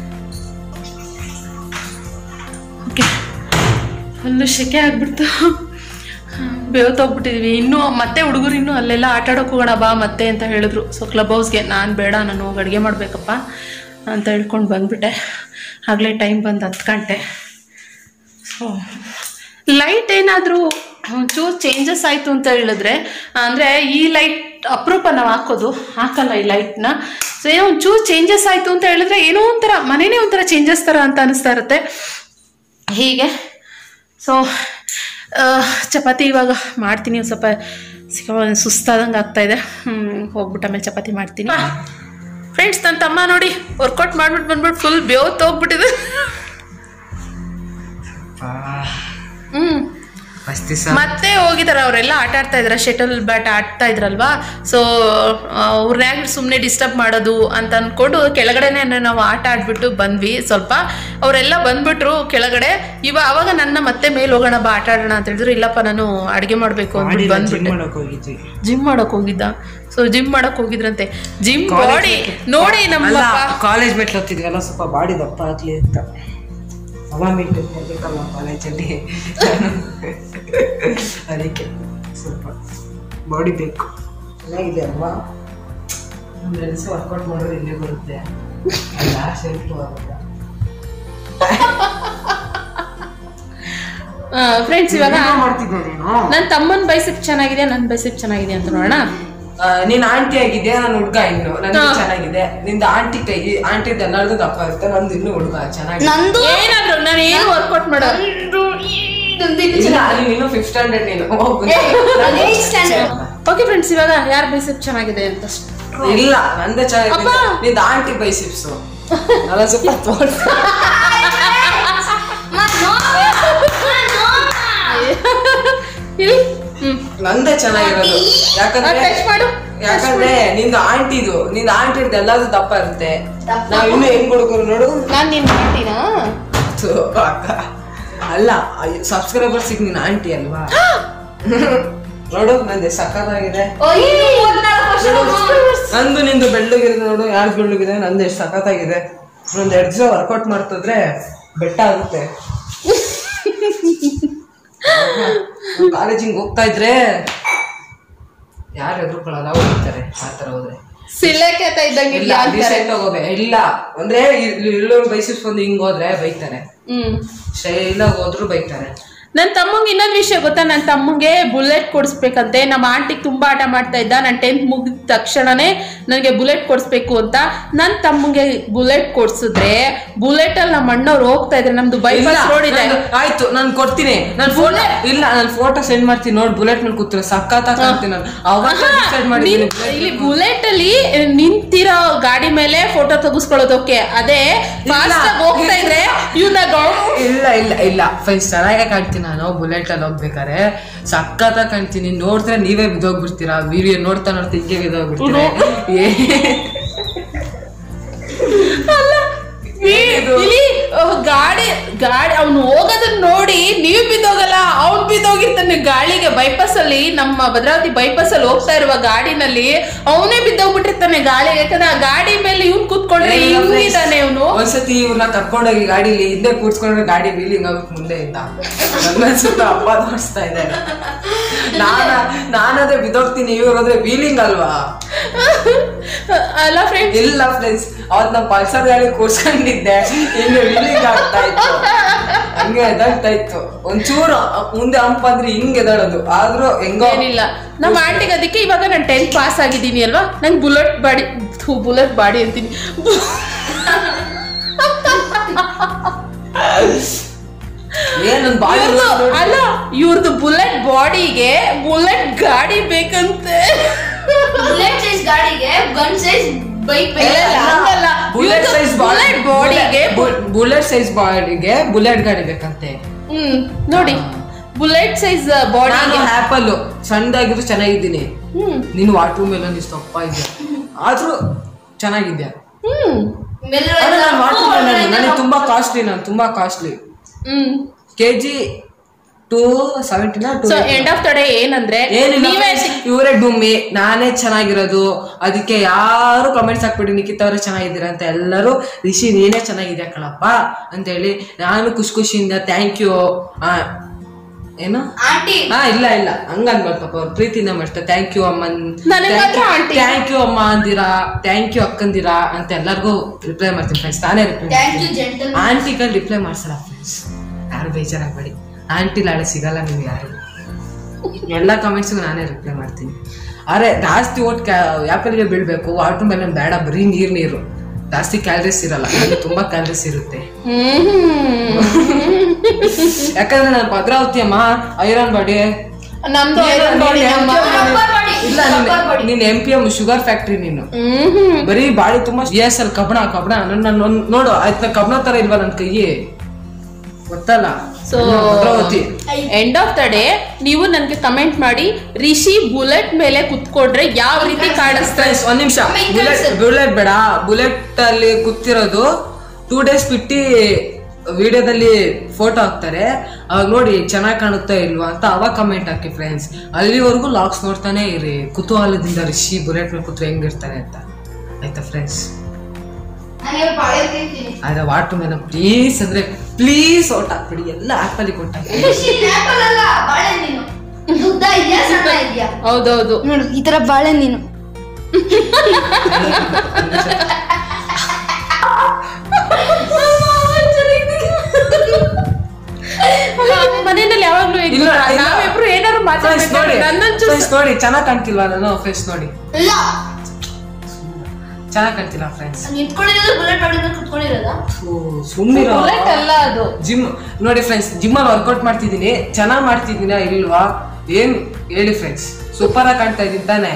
ಓಕೆ ಫುಲ್ಲು ಶೆಕೆ ಆಗ್ಬಿಡ್ತು ಬೇವತ್ತೋಗ್ಬಿಟ್ಟಿದ್ವಿ ಇನ್ನೂ ಮತ್ತೆ ಹುಡುಗರು ಇನ್ನೂ ಅಲ್ಲೆಲ್ಲ ಆಟ ಆಡೋಕೆ ಹೋಗೋಣ ಬಾ ಮತ್ತೆ ಅಂತ ಹೇಳಿದ್ರು ಸೊ ಕ್ಲಬ್ ಹೌಸ್ಗೆ ನಾನು ಬೇಡ ನಾನು ಹೋಗಿ ಅಡುಗೆ ಮಾಡಬೇಕಪ್ಪ ಅಂತ ಹೇಳ್ಕೊಂಡು ಬಂದ್ಬಿಟ್ಟೆ ಆಗಲೇ ಟೈಮ್ ಬಂದು ಹತ್ತು ಗಂಟೆ ಸೊ ಲೈಟ್ ಏನಾದರೂ ಒಂಚೂರು ಚೇಂಜಸ್ ಆಯಿತು ಅಂತ ಹೇಳಿದ್ರೆ ಅಂದರೆ ಈ ಲೈಟ್ ಅಪರೂಪ ನಾವು ಹಾಕೋದು ಹಾಕಲ್ಲ ಈ ಲೈಟ್ನ ಸೊ ಏನೋ ಒಂಚೂರು ಚೇಂಜಸ್ ಆಯಿತು ಅಂತ ಹೇಳಿದ್ರೆ ಏನೋ ಒಂಥರ ಮನೇನೇ ಒಂಥರ ಚೇಂಜಸ್ ಥರ ಅಂತ ಅನಿಸ್ತಾ ಇರುತ್ತೆ ಹೀಗೆ ಸೊ ಚಪಾತಿ ಇವಾಗ ಮಾಡ್ತೀನಿ ಒಂದು ಸ್ವಲ್ಪ ಸಿಕ್ಕ ಸುಸ್ತಾದಂಗೆ ಆಗ್ತಾಯಿದೆ ಹೋಗ್ಬಿಟ್ಟು ಆಮೇಲೆ ಚಪಾತಿ ಮಾಡ್ತೀನಿ ಫ್ರೆಂಡ್ಸ್ ನನ್ನ ತಮ್ಮ ನೋಡಿ ವರ್ಕೌಟ್ ಮಾಡ್ಬಿಟ್ಟು ಬಂದ್ಬಿಟ್ಟು ಫುಲ್ ಬೇವತ್ತು ಹೋಗ್ಬಿಟ್ಟಿದೆ ಹ್ಞೂ
ಮಸ್ತಿ
ಮತ್ತೆ ಹೋಗಿದಾರೆ ಅವರೆಲ್ಲ ಆಟ ಆಡ್ತಾ ಇದಾರೆ ಶಟಲ್ ಬ್ಯಾಟ್ ಆಡ್ತಾ ಇದ್ರಲ್ವಾ ಸೊ ಅವ್ರನ್ಯಾಗ ಸುಮ್ಮನೆ ಡಿಸ್ಟರ್ಬ್ ಮಾಡೋದು ಅಂತ ಅನ್ಕೊಂಡು ಕೆಳಗಡೆನೆ ನಾವು ಆಟ ಆಡ್ಬಿಟ್ಟು ಬಂದ್ವಿ ಸ್ವಲ್ಪ ಅವರೆಲ್ಲ ಬಂದ್ಬಿಟ್ರು ಕೆಳಗಡೆ ಇವ ಅವಾಗ ನನ್ನ ಮತ್ತೆ ಮೇಲೆ ಹೋಗೋಣ ಬಾ ಆಟ ಆಡೋಣ ಅಂತ ಹೇಳಿದ್ರು ಇಲ್ಲಪ್ಪ ನಾನು ಅಡುಗೆ ಮಾಡಬೇಕು ಅಂದ್ಬಿಟ್ಟು ಬಂದ್ಬಿಟ್ಟೆ ಜಿಮ್ ಮಾಡಕ್ ಹೋಗಿದ್ದ ಸೊ ಜಿಮ್ ಮಾಡಕ್ ಹೋಗಿದ್ರಂತೆ ಜಿಮ್ ಬಾಡಿ ನೋಡಿ ನಮ್ಮ
ಕಾಲೇಜ್ ಮೆಟ್ಲು ಹೋಗ್ತಿದ್ವಲ್ಲ ಸ್ವಲ್ಪ ಬಾಡಿ ದಪ್ಪ ಆಗ್ಲಿ ಅಂತ ಅವ ಮೇಂಟೈನ್ ಮಾಡ್ಬೇಕಲ್ಲ ಕಾಲೇಜಲ್ಲಿ ಅದಕ್ಕೆ ಸ್ವಲ್ಪ ಬಾಡಿ ಬೇಕು ಚೆನ್ನಾಗಿದೆ ಅಲ್ವಾ ನಮ್ಮ ಫ್ರೆಂಡ್ಸ್ ವರ್ಕೌಟ್ ಮಾಡೋದು ಇಲ್ಲೇ ಬರುತ್ತೆ ಅಲ್ಲ ಸೆಲ್ಫ್ ಆಗುತ್ತೆ
ಫ್ರೆಂಡ್ಸ್ ಇವಾಗ
ಮಾಡ್ತಿದ್ದೆ ನೀನು
ನನ್ನ ತಮ್ಮನ ಬೈಸೆಪ್ ಚೆನ್ನಾಗಿದೆ ನನ್ನ ಬೈಸೆಪ್ ಚೆನ್ನಾಗಿದೆ ಅಂತ ನೋಡೋಣ
ಆ, ನೀನ್ ಆಂಟಿ ಆಗಿದ್ಯಾ ನಾನು ಹುಡ್ಗ ಇನ್ನು ನಂದು ಚೆನ್ನಾಗಿದೆ ನಿಂದ ಆಂಟಿ ಕೈ ಆಂಟಿದ್ ಎಲ್ಲಾರ್ದು ದಪ್ಪ ಇರುತ್ತೆ ನಂದು ಇನ್ನು ಹುಡ್ಗ ಚೆನ್ನಾಗಿದೆ
ನಂದು
ಏನಾದ್ರು ನಾನು ಏನು ವರ್ಕೌಟ್ ಮಾಡೋ
ಇಲ್ಲ ಅಲ್ಲಿ ನೀನು ಫಿಫ್ತ್ ಸ್ಟ್ಯಾಂಡರ್ಡ್ ನೀನು ಹೋಗು
ಏಟ್ ಸ್ಟ್ಯಾಂಡರ್ಡ್
ಓಕೆ ಫ್ರೆಂಡ್ಸ್ ಇವಾಗ ಯಾರ ಬೈಸೆಪ್ ಚೆನ್ನಾಗಿದೆ ಅಂತ
ಇಲ್ಲ ನಂದೇ ಚೆನ್ನಾಗಿದೆ
ಅಪ್ಪ.
ನಿಂದ ಆಂಟಿ ಬೈಸಿಪ್ಸು ಅಲ್ಲ ಸ್ವಲ್ಪ ತೋರ್ಸು
ಇಲ್ಲಿ ಹ್ಮ್
ನಂದೇ ಚೆನ್ನಾಗಿರೋದು ಯಾಕಂದ್ರೆ
ಟಚ್ ಮಾಡು
ಯಾಕಂದ್ರೆ ನಿಂದು ಆಂಟಿದು ನಿಂದ ಆಂಟಿದ್ ಎಲ್ಲಾದ್ರು ದಪ್ಪ ಇರುತ್ತೆ ನಾವ್ ಇನ್ನು ಹೆಂಗ್ ಹುಡುಗರು ನೋಡು
ನಾನು ನಿನ್ ಮಾಡ್ತೀನಾ
ಥು, ಅಕ್ಕ. ಅಲ್ಲ ಸಬ್ಸ್ಕ್ರೈಬರ್ಸ್ ನಿನ್ ಆಂಟಿ ಅಲ್ವಾ ನೋಡು ನಂದೆ ಸಕ್ಕತ್ತಾಗಿದೆ ನಂದು ನಿಂದು ಬೆಳ್ಳಗಿದೆ ನೋಡು ಯಾರ್ದು ಬೆಳ್ಳಗಿದೆ ನಂದು ಎಷ್ಟು ಸಖತ್ತಾಗಿದೆ ಒಂದ್ ಎರಡು ದಿವಸ ವರ್ಕೌಟ್ ಮಾಡ್ತಿದ್ರೆ ಬೆಟ್ಟ ಆಗುತ್ತೆ ಕಾಲೇಜಿಗೆ ಹೋಗ್ತಾ ಇದ್ರೆ ಯಾರು ಎದುರ್ಕೊಳ್ಳಲ್ಲ ಹೋಗ್ತಾರೆ ಆ ಥರ ಹೋದ್ರೆ
ಸಿಲೆಕೆ ಇದ್ದಂಗೆ
ಇಲ್ಲ ರೀಸೆಂಟ್ ಹೋಗೋದೆ ಇಲ್ಲ ಅಂದ್ರೆ ಇಲ್ಲೋರು ಬೈಸಿಸ್ ಬಂದು ಹಿಂಗ್ ಹೋದ್ರೆ ಬೈತಾರೆ
ಹ್ಮ್
ಸ್ಟೈಲಾಗಿ ಹೋದ್ರು ಬೈತಾರೆ
ನನ್ನ ತಮ್ಮಂಗೆ ಇನ್ನೊಂದು ವಿಷಯ ಗೊತ್ತಾ ನನ್ನ ತಮ್ಮಂಗೆ ಬುಲೆಟ್ ಕೊಡಿಸ್ಬೇಕಂತೆ ನಮ್ಮ ಆಂಟಿಗೆ ತುಂಬಾ ಆಟ ಮಾಡ್ತಾ ಇದ್ದ ನಾನು ಟೆಂತ್ ಮುಗಿದ ತಕ್ಷಣನೇ ನನಗೆ ಬುಲೆಟ್ ಕೊಡಿಸ್ಬೇಕು ಅಂತ ನನ್ನ ತಮ್ಮಂಗೆ ಬುಲೆಟ್ ಕೊಡ್ಸಿದ್ರೆ ಬುಲೆಟ್ ಅಲ್ಲಿ ನಮ್ಮ ಅಣ್ಣವ್ರು ಹೋಗ್ತಾ ಇದ್ರೆ ನಮ್ದು
ಇಲ್ಲ,
ಬೈಪಾಸ್ ರೋಡ್ ಇದೆ
ನಾನು- ಆಯ್ತು ನಾನು ಕೊಡ್ತೀನಿ ನಾನು ಫೋಟೋ ಇಲ್ಲ ನಾನು ಫೋಟೋ ಸೆಂಡ್ ಮಾಡ್ತೀನಿ ನೋಡಿ ಬುಲೆಟ್ ಮೇಲೆ ಕೂತಿರೋ ಸಕ್ಕತ್ತಾಗಿ ಕಾಣ್ತೀನಿ ನಾನು ಅವಾಗ ಡಿಸೈಡ್ ಮಾಡಿದ್ದೀನಿ
ನಿನ್- ಇಲ್ಲಿ ಬುಲೆಟ್ ಅಲ್ಲಿ ನಿಂತಿರೋ ಗಾಡಿ ಮೇಲೆ ಫೋಟೋ ತೆಗಿಸ್ಕೊಳ್ಳೋದಕ್ಕೆ ಅದೇ ಫಾಸ್ಟ್ ಆಗಿ ಹೋಗ್ತಾ ಇದ್ರೆ ಇವನ್ನ
ಇಲ್ಲ ಇಲ್ಲ ಇಲ್ಲ ಫೈಸ್ ಚೆನ್ನಾಗೇ ಕಾಣ್ತೀನಿ ನಾನು ಬುಲೆಟ್ ಅಲ್ಲಿ ಹೋಗ್ಬೇಕಾರೆ ಸಕ್ಕತ್ತಾಗಿ ಕಾಣ್ತೀನಿ ನೋಡಿದ್ರೆ ನೀವೇ ಬಿದ್ದೋಗ್ಬಿಡ್ತೀರಾ ವಿಡಿಯೋ ನೋಡ್ತಾ ನೋಡ್ತಾ ಹಿಂಗೆ ಬಿದ್ದೋಗ್ಬಿಡ್ತೀರಾ ಏ
ಇಲ್ಲಿ ಅಹ್, ಗಾಡಿ ಗಾಡಿ ಅವ್ನು ಹೋಗೋದನ್ನ ನೋಡಿ ನೀವು ಬಿದ್ದೋಗಲ್ಲ ಅವ್ನು ಬಿದ್ದೋಗಿರ್ತಾನೆ ಗಾಳಿಗೆ ಬೈಪಾಸ್ ಅಲ್ಲಿ ನಮ್ಮ ಭದ್ರಾವತಿ ಬೈಪಾಸ್ ಅಲ್ಲಿ ಹೋಗ್ತಾ ಇರುವ ಗಾಡಿನಲ್ಲಿ ಅವನೇ ಬಿದ್ದೋಗ್ಬಿಟ್ಟಿರ್ತಾನೆ ಗಾಳಿಗೆ ಯಾಕಂದ್ರೆ ಆ ಗಾಡಿ ಮೇಲೆ ಇವ್ನು ಕೂತ್ಕೊಂಡ್ರೆ ಇದ್ದಾನೆ ಇವನು
ಒಂದ್ಸತಿ ಇವ್ರನ್ನ ಕರ್ಕೊಂಡೋಗಿ ಗಾಡಿಲಿ ಹಿಂದೆ ಕೂರ್ಸ್ಕೊಂಡ್ರೆ ಗಾಡಿ ವೀಲಿಂಗ್ ಆಗುತ್ತೆ ಮುಂದೆ ಇಂದ ನನ್ಗನ್ಸುತ್ತೆ ಅಪ್ಪ ತೋರಿಸ್ತಾ ಇದ್ದಾರೆ ನಾನ ನಾನದೇ ಬಿದ್ದೋಗ್ತೀನಿ ಇವ್ರಾದ್ರೆ ವೀಲಿಂಗ್ ಅಲ್ವಾ
ಅಲ್ಲ ಫ್ರೆಂಡ್
ಇಲ್ಲ ಫ್ರೆಂಡ್ಸ್ ಅವತ್ ನಾ ಪಲ್ಸರ್ ಗಾಡಿ ಕೂರ್ಸ್ಕೊಂಡಿದ್ದೆ ಹಿಂಗೆ ವೀಲಿಂಗ್ ಆಗ್ತಾ ಇತ್ತು ಹಂಗೆ ಎದಾಡ್ತಾ ಇತ್ತು ಒಂಚೂರು ಮುಂದೆ ಹಂಪ್ ಅಂದ್ರೆ ಹಿಂಗೆ ಎದಾಡೋದು ಆದ್ರೂ ಹೆಂಗೋ
ಏನಿಲ್ಲ ನಮ್ಮ ಆಂಟಿಗೆ ಅದಕ್ಕೆ ಇವಾಗ ನಾನು ಟೆಂತ್ ಪಾಸ್ ಆಗಿದ್ದೀನಿ ಅಲ್ವಾ ನಂಗೆ ಬುಲೆಟ್ ಬಾಡಿ ಬುಲೆಟ್ ಬಾಡಿ ಅಂತೀನಿ
ಏನ್ ನನ್ ಬಾಡಿ
ಇವ್ರ್ದು ಅಲ್ಲ ಇವ್ರದ್ದು ಬುಲೆಟ್ ಬಾಡಿಗೆ ಬುಲೆಟ್ ಗಾಡಿ ಬೇಕಂತೆ
ಬುಲೆಟ್ ಸೈಜ್ ಗಾಡಿಗೆ ಗನ್ ಸೈಜ್ ಬೈಕ್
ಇಲ್ಲ, ಇಲ್ಲ, ಹಂಗಲ್ಲ.
ಬುಲೆಟ್
ಇವ್ರ್ದು
ಸೈಜ್
bullet ಬಾಡಿಗೆ
ಬುಲೆಟ್ ಸೈಜ್ ಬಾಡಿಗೆ ಬುಲೆಟ್ ಗಾಡಿ ಬೇಕಂತೆ
ಹ್ಮ್ ನೋಡಿ ಬುಲೆಟ್ ಸೈಜ್
ನಾನು
ಬಾಡಿಗೆ
ಆಪಲ್ ಸಣ್ಣದಾಗಿದ್ರು ಚೆನ್ನಾಗಿದ್ದೀನಿ
ಹ್ಮ್
ನೀನು ವಾಟರ್ ಮೆಲನ್ ಇಷ್ಟು ತಪ್ಪ ಇದೆಯಾ ಆದ್ರೂ ಚೆನ್ನಾಗಿದ್ಯಾ
ಹ್ಮ್
ಆದ್ರೆ ನಾನು ವಾಟರ್ ಮೆಲನ್ ನನಗೆ ತುಂಬಾ ಕಾಸ್ಟ್ಲಿ ನಾನು ತುಂಬಾ ಕಾಸ್ಟ್ಲಿ
ಹ್ಮ್
ಕೆ ಜಿ ಟೂ ಸೆವೆಂಟಿನ two
so end of the day ಏನಂದ್ರೆ
ಏನಿಲ್ಲ
ನೀವೇ
ಇವರೇ ಡುಮ್ಮಿ ನಾನೇ ಚೆನ್ನಾಗಿರೋದು ಅದಕ್ಕೆ ಯಾರು ಕಮೆಂಟ್ಸ್ ಹಾಕ್ಬಿಡಿ ನಿಖಿತ್ ಅವರೇ ಚೆನ್ನಾಗಿದ್ದೀರಾ ಅಂತ ಎಲ್ಲರೂ ರಿಷಿ ನೀನೇ ಚೆನ್ನಾಗಿದ್ಯಾ ಕಣಪ್ಪ ಅಂತ ಹೇಳಿ ನಾನು ಖುಷಿ ಖುಷಿಯಿಂದ ಥ್ಯಾಂಕ್ ಯು ಏನು
ಆಂಟಿ
ಹಾ ಇಲ್ಲ ಇಲ್ಲ ಹಂಗ ಅನ್ಬಾರ್ದಪ್ಪ ಅವ್ರು ಪ್ರೀತಿಯಿಂದ ಮಾಡ್ತಾರೆ ಥ್ಯಾಂಕ್ ಯು ಅಮ್ಮ
ನನಗ್ ಮಾತ್ರ aunty.
ಥ್ಯಾಂಕ್ ಯು ಅಮ್ಮ ಅಂದಿರಾ ಥ್ಯಾಂಕ್ ಯು ಅಕ್ಕಂದಿರಾ ಅಂತ ಎಲ್ಲರಿಗೂ ರಿಪ್ಲೈ ಮಾಡ್ತೀನಿ ಫ್ರೆಂಡ್ಸ್ ನಾನೇ ರಿಪ್ಲೈ
ಥ್ಯಾಂಕ್ ಯು ಜೆಂಟಲ್
ಆಂಟಿಗಳು ರಿಪ್ಲೈ ಮಾಡ್ಸಲ್ಲ ಫ್ರೆಂಡ್ಸ್ ಯಾರು ಬೇಜಾರಾಗಬೇಡಿ ಆಂಟಿ ನಾಳೆ ಸಿಗಲ್ಲ ನಿಮ್ಗೆ ಯಾರು ಎಲ್ಲ ಕಮೆಂಟ್ಸ್ಗೂ ನಾನೇ ರಿಪ್ಲೈ ಮಾಡ್ತೀನಿ ಅರೆ ಜಾಸ್ತಿ ಓಟ್ ಆ್ಯಪಲ್ಗೆ ಬೀಳ್ಬೇಕು ವಾಟರ್ ಮೇಲೆ ಬೇಡ ಬರೀ ನೀರು ನೀರು ಜಾಸ್ತಿ ಕ್ಯಾಲರೀಸ್ ಇರಲ್ಲ ನನಗೆ ತುಂಬಾ ಕ್ಯಾಲರೀಸ್ ಇರುತ್ತೆ
ಹ್ಮ್
ಯಾಕಂದ್ರೆ ನಾನು ಭದ್ರಾವತಿ ಅಮ್ಮ ಐರನ್ ಬಾಡಿ
ನಮ್ದು iron body ಅಮ್ಮ.
ಇಲ್ಲ ನೀನ್- ನೀನ್ M P M sugar factory ನೀನು
ಹ್ಮ್
ಬರೀ ಬಾಡಿ ತುಂಬಾ ಎಸ್ ಅಲ್ಲಿ ಕಬ್ಬಣ ಕಬ್ಬಣ ನನ್ನ ನೋಡು ಆಯ್ತು ಕಬ್ಬಣ ತರ ಇಲ್ವಾ ನನ್ ಕೈ ಗೊತ್ತಲ್ಲ
ಸೊ
ನಾನು Bhadravati
end of the day ನೀವು ನನಗೆ ಕಮೆಂಟ್ ಮಾಡಿ ರಿಷಿ ಬುಲೆಟ್ ಮೇಲೆ ಕುತ್ಕೊಂಡ್ರೆ ಯಾವ ರೀತಿ ಕಾಣಿಸ್ತಾ
Friends, ಒಂದ್ ನಿಮಿಷ ಬುಲೆಟ್ ಬುಲೆಟ್ ಬೇಡ ಬುಲೆಟ್ ಅಲ್ಲಿ ಕೂತಿರೋದು ಟೂ ಡೇಸ್ ಬಿಟ್ಟು ವಿಡಿಯೋದಲ್ಲಿ ಫೋಟೋ ಹಾಕ್ತಾರೆ ಅವಾಗ ನೋಡಿ ಚೆನ್ನಾಗಿ ಕಾಣುತ್ತಾ ಇಲ್ವಾ ಅಂತ ಅವಾಗ ಕಮೆಂಟ್ ಹಾಕಿ ಫ್ರೆಂಡ್ಸ್ ಅಲ್ಲಿವರೆಗೂ ಲಾಕ್ಸ್ ನೋಡ್ತಾನೆ ಇರಿ ಕುತೂಹಲದಿಂದ ರಿಷಿ ಬುಲೆಟ್ ಮೇಲೆ ಕೂತ್ರೆ ಹೆಂಗಿರ್ತಾರೆ ಅಂತ ಆಯ್ತಾ ಫ್ರೆಂಡ್ಸ್
ನನಗೆ ಬಾಳೆ ತಿಂತೀನಿ
ಆದ್ರೆ ವಾಟರ್ ಮೇಲೆ ಪ್ಲೀಸ್ ಅಂದ್ರೆ ಪ್ಲೀಸ್ ಔಟ್ ಹಾಕ್ಬಿಡಿ ಎಲ್ಲ ಆಪಲ್ಲಿ ಕೊಟ್ಟಾಕಿ
ಆಪಲ್ ಅಲ್ಲ ಬಾಳೆ ನೀನು ಉದ್ದ ಇದೆಯಾ ಸಣ್ಣ ಇದೆಯಾ
ಹೌದೌದು
ನೋಡು ಈ ತರ ಬಾಳೆ ನೀನು
ಮನೆಯಲ್ಲಿ ಯಾವಾಗ್ಲೂ ಹೀಗೆ
ಇಲ್ಲ, ಇಲ್ಲ.
ನಾವಿಬ್ರು ಏನಾದ್ರು
ಫ್ರೆಂಡ್ಸ್
ಮಾತಾಡ್ಬೇಕು
ನೋಡಿ
ನನ್ನೊಂದು
ಫ್ರೆಂಡ್ಸ್ ನೋಡಿ ಚೆನ್ನಾಗಿ ಕಾಣ್ತಿಲ್ವಾ ನಾನು ಫೇಸ್ ನೋಡಿ
ಇಲ್ಲ
ಚೆನ್ನಾಗಿ ಕಾಣ್ತಿಲ್ಲ ಫ್ರೆಂಡ್ಸ್
ನಿಂತ್ಕೊಂಡಿರೋದು ಬುಲೆಟ್ ಬಾಡಿನ ಕುತ್ಕೊಂಡಿರೋದಾ
ಸುಮ್ಮನಿರೋ
ಬುಲೆಟ್ ಅಲ್ಲ ಅದು
ಜಿಮ್ ನೋಡಿ ಫ್ರೆಂಡ್ಸ್ ಜಿಮ್ ಅಲ್ಲಿ ವರ್ಕೌಟ್ ಮಾಡ್ತಿದ್ದೀನಿ ಚೆನ್ನಾಗ್ ಮಾಡ್ತಿದ್ದೀನಾ ಇಲ್ವಾ ಏನ್ ಹೇಳಿ ಫ್ರೆಂಡ್ಸ್ ಸೂಪರ್ ಆಗಿ ಕಾಣ್ತಾ ಇದ್ದೀನಿ ತಾನೆ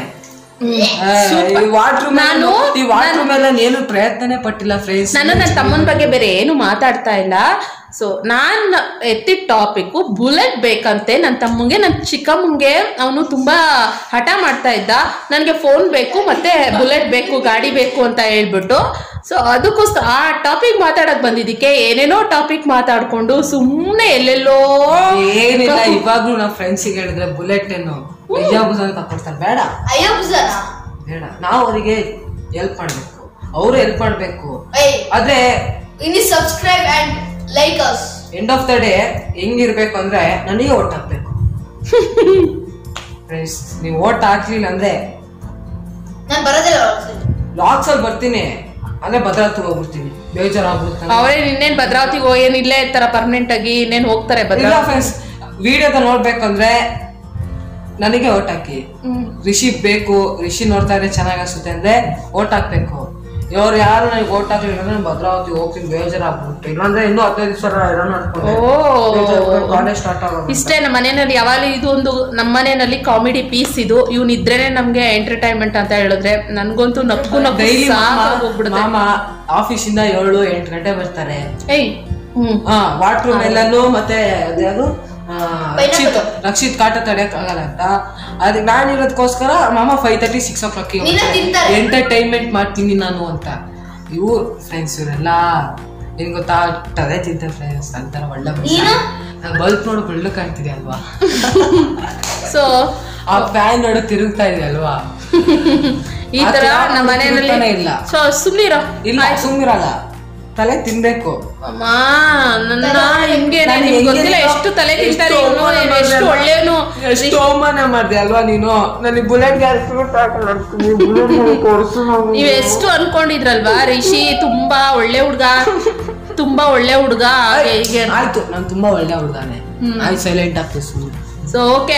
ವಾಟರ್
ನಾನು-
ಈ ವಾಟರ್ ಮೇಲೆ ಏನು ಪ್ರಯತ್ನನೇ ಪಟ್ಟಿಲ್ಲ ಫ್ರೆಂಡ್ಸ್
ನಾನು ನನ್ನ ತಮ್ಮನ ಬಗ್ಗೆ ಬೇರೆ ಏನು ಮಾತಾಡ್ತಾ ಇಲ್ಲ ಸೊ ನಾನು ಎತ್ತಿದ ಟಾಪಿಕ್ ಬುಲೆಟ್ ಬೇಕಂತೆ ನನ್ನ ತಮ್ಮಂಗೆ ನನ್ನ ಚಿಕ್ಕಮ್ಮಂಗೆ ಅವನು ತುಂಬಾ ಹಠ ಮಾಡ್ತಾ ಇದ್ದ ನನಗೆ ಫೋನ್ ಬೇಕು ಮತ್ತೆ ಬುಲೆಟ್ ಬೇಕು ಗಾಡಿ ಬೇಕು ಅಂತ ಹೇಳ್ಬಿಟ್ಟು ಸೊ ಅದಕ್ಕೋಸ್ಕರ ಆ ಟಾಪಿಕ್ ಮಾತಾಡಕ್ ಬಂದಿದ್ದಕ್ಕೆ ಏನೇನೋ ಟಾಪಿಕ್ ಮಾತಾಡ್ಕೊಂಡು ಸುಮ್ಮನೆ ಎಲ್ಲೆಲ್ಲೋ
ಏನಿಲ್ಲ ಇವಾಗ್ಲೂ ನಾವು ಫ್ರೆಂಡ್ಸಿಗೆ ಹೇಳಿದ್ರೆ ಬುಲೆಟ್ ಏನು ನಿಜಾಬುಜ ಅಂತ ಕೊಡ್ತಾರೆ ಬೇಡ
ಅಯ್ಯೋ ಬುಜಾರ
ಬೇಡ ನಾವು ಅವರಿಗೆ ಹೆಲ್ಪ್ ಮಾಡ್ಬೇಕು ಅವ್ರು ಹೆಲ್ಪ್ ಮಾಡ್ಬೇಕು
ಏಯ್
ಆದ್ರೆ
ಇನಿ subscribe and like us
end of the day ಹೆಂಗಿರ್ಬೇಕು ಅಂದ್ರೆ ನನಗೆ ಓಟ್ ಹಾಕ್ಬೇಕು ಫ್ರೆಂಡ್ಸ್ ನೀವು ಓಟ್ ಹಾಕ್ಲಿಲ್ಲ ಅಂದ್ರೆ
ನಾನು ಬರೋದಿಲ್ಲ ಒಳಗೆ.
ಲಾಕ್ಸ್ ಅಲ್ಲಿ ಬರ್ತೀನಿ ಅಂದ್ರೆ ಭದ್ರಾವತಿ ಹೋಗ್ಬಿಡ್ತೀನಿ ಬೇಜಾರಾಗ್ಬಿಡ್ತಾನೆ
ಅವರೇ ಇನ್ನೇನ್ ಭದ್ರಾವತಿಗೆ ಹೋಗಿ ಏನ್ ಇಲ್ಲೇ ಇರ್ತಾರ ಪರ್ಮನೆಂಟ್ ಆಗಿ ಇನ್ನೇನ್ ಹೋಗ್ತಾರೆ
ಇಲ್ಲ
ಭದ್ರಾವತಿ
ಫ್ರೆಂಡ್ಸ್ ವಿಡಿಯೋದ ನೋಡ್ಬೇಕಂದ್ರೆ ನನಗೆ ಓಟ್ ಹಾಕಿ ರಿಷಿ ಬೇಕು ರಿಷಿ ನೋಡ್ತಾ ಇದ್ರೆ ಚೆನ್ನಾಗಿ ಅನ್ಸುತ್ತೆ ಅಂದ್ರೆ ಓಟ್ ಹಾಕ್ಬೇಕು ಇವ್ರು ಯಾರು ನನಗೆ ಓಟ್ ಹಾಕ್ಲಿಲ್ಲ ಅಂದ್ರೆ ನಾನು ಭದ್ರಾವತಿ ಹೋಗ್ತೀನಿ ಬೇಜಾರಾಗ್ಬಿಟ್ಟು ಇಲ್ಲಾಂದ್ರೆ ಇನ್ನೂ ಹದಿನೈದು ದಿವಸ ಇರೋಣ
ಓ.
ಕಾಲೇಜ್ ಸ್ಟಾರ್ಟ್ ಆಗೋದು
ಇಷ್ಟೇ ನಮ್ಮ ಮನೆಯಲ್ಲಿ ಯಾವಾಗಲೂ ಇದು ಒಂದು ನಮ್ಮ ಮನೆಯಲ್ಲಿ ಕಾಮಿಡಿ ಪೀಸ್ ಇದು ಇವ್ನ ಇದ್ರೇನೆ ನಮ್ಗೆ ಎಂಟರ್ಟೈನ್ಮೆಂಟ್ ಅಂತ ಹೇಳಿದ್ರೆ ನನ್ಗಂತೂ ನಕ್ಕು ನಕ್ಕು
ಡೈಲಿ
ಹೋಗ್ಬಿಡುತ್ತೆ
ಮಾಮ ಆಫೀಸಿಂದ ಏಳು ಎಂಟು ಗಂಟೆ ಬರ್ತಾರೆ
ಏಯ್ ಹ್ಮ್
ಹಾ ವಾಟರ್ ಮೆಲನ್ನು ಮತ್ತೆ ಅದ್ಯಾವುದು ಆ, ರಕ್ಷಿತ್ ರಕ್ಷಿತ್ ಕಾಟ ತಡೆಯಕ್ ಆಗಲ್ಲ ಅಂತ ಅದಕ್ಕೆ ನಾನು ಇರೋದಕ್ಕೋಸ್ಕರ ಮಾಮ five thirty six o'clock
ನಿನ್ನ ತಿಂತಾರೆ.
ಎಂಟರ್ಟೈನ್ಮೆಂಟ್ ಮಾಡ್ತೀನಿ ನಾನು ಅಂತ ಇವ್ರು ಫ್ರೆಂಡ್ಸ್ ಇವರೆಲ್ಲ ಏನ್ ಗೊತ್ತಾ ತಲೆ ತಿಂತಾರೆ ಫ್ರೆಂಡ್ಸ್ ಅಂತಾರ ಒಳ್ಳೆ
ನೀನು?
ಬಲ್ಪ್ ನೋಡು ಬೆಳ್ಳು ಕಾಣ್ತಿದೆ ಅಲ್ವಾ
ಸೊ
ಆ ಫ್ಯಾನ್ ನೋಡು ತಿರುಗ್ತಾ ಇದೆ ಅಲ್ವಾ
ಈ ತರ
ಆ ತರ
ನಮ್ಮ
ತಿರುಗ್ತಾನೆ
ಮನೆಯಲ್ಲಿ
ಇಲ್ಲ.
ಸೊ ಸುಮ್ನಿರೋ
ಇಲ್ಲ ಸುಮ್ಮಿರಲ್ಲ ತಲೆ ತಿನ್ಬೇಕು
ಅಮ್ಮ ನನ್ನ ಹಿಂಗೆ
ನಾನು
ನಿಮ್ಗೆ
ಹೆಂಗೆ
ಗೊತ್ತಿಲ್ಲ
ನೀನು
ಎಷ್ಟು ತಲೆ ತಿಂತಾರೆ
ಎಷ್ಟು
ಇವನು
ಅವಮಾನ
ಎಷ್ಟು
ಮಾಡ್ದೆ
ಒಳ್ಳೆಯವನು
ಎಷ್ಟು ಅವಮಾನ ಮಾಡ್ದೆ ಅಲ್ವಾ ನೀನು ನನಗೆ ಬುಲೆಟ್ ಗಾಡಿ
ನೀವ್ ಎಷ್ಟು ಅನ್ಕೊಂಡಿದ್ರಲ್ವಾ ರಿಷಿ ತುಂಬಾ ಒಳ್ಳೆ ಹುಡ್ಗ ತುಂಬಾ ಒಳ್ಳೆ ಹುಡ್ಗ ಹಾಗೆ ಹೀಗೆ ಅಂತ.
ಆಯ್ತು ನಾನು ತುಂಬಾ ಒಳ್ಳೆ ಹುಡ್ಗಾನೆ ಆಯ್ತು ಸೈಲೆಂಟ್ ಆಗ್ತದೆ ಸುಮ್ಮನೆ
ಸೊ ಓಕೆ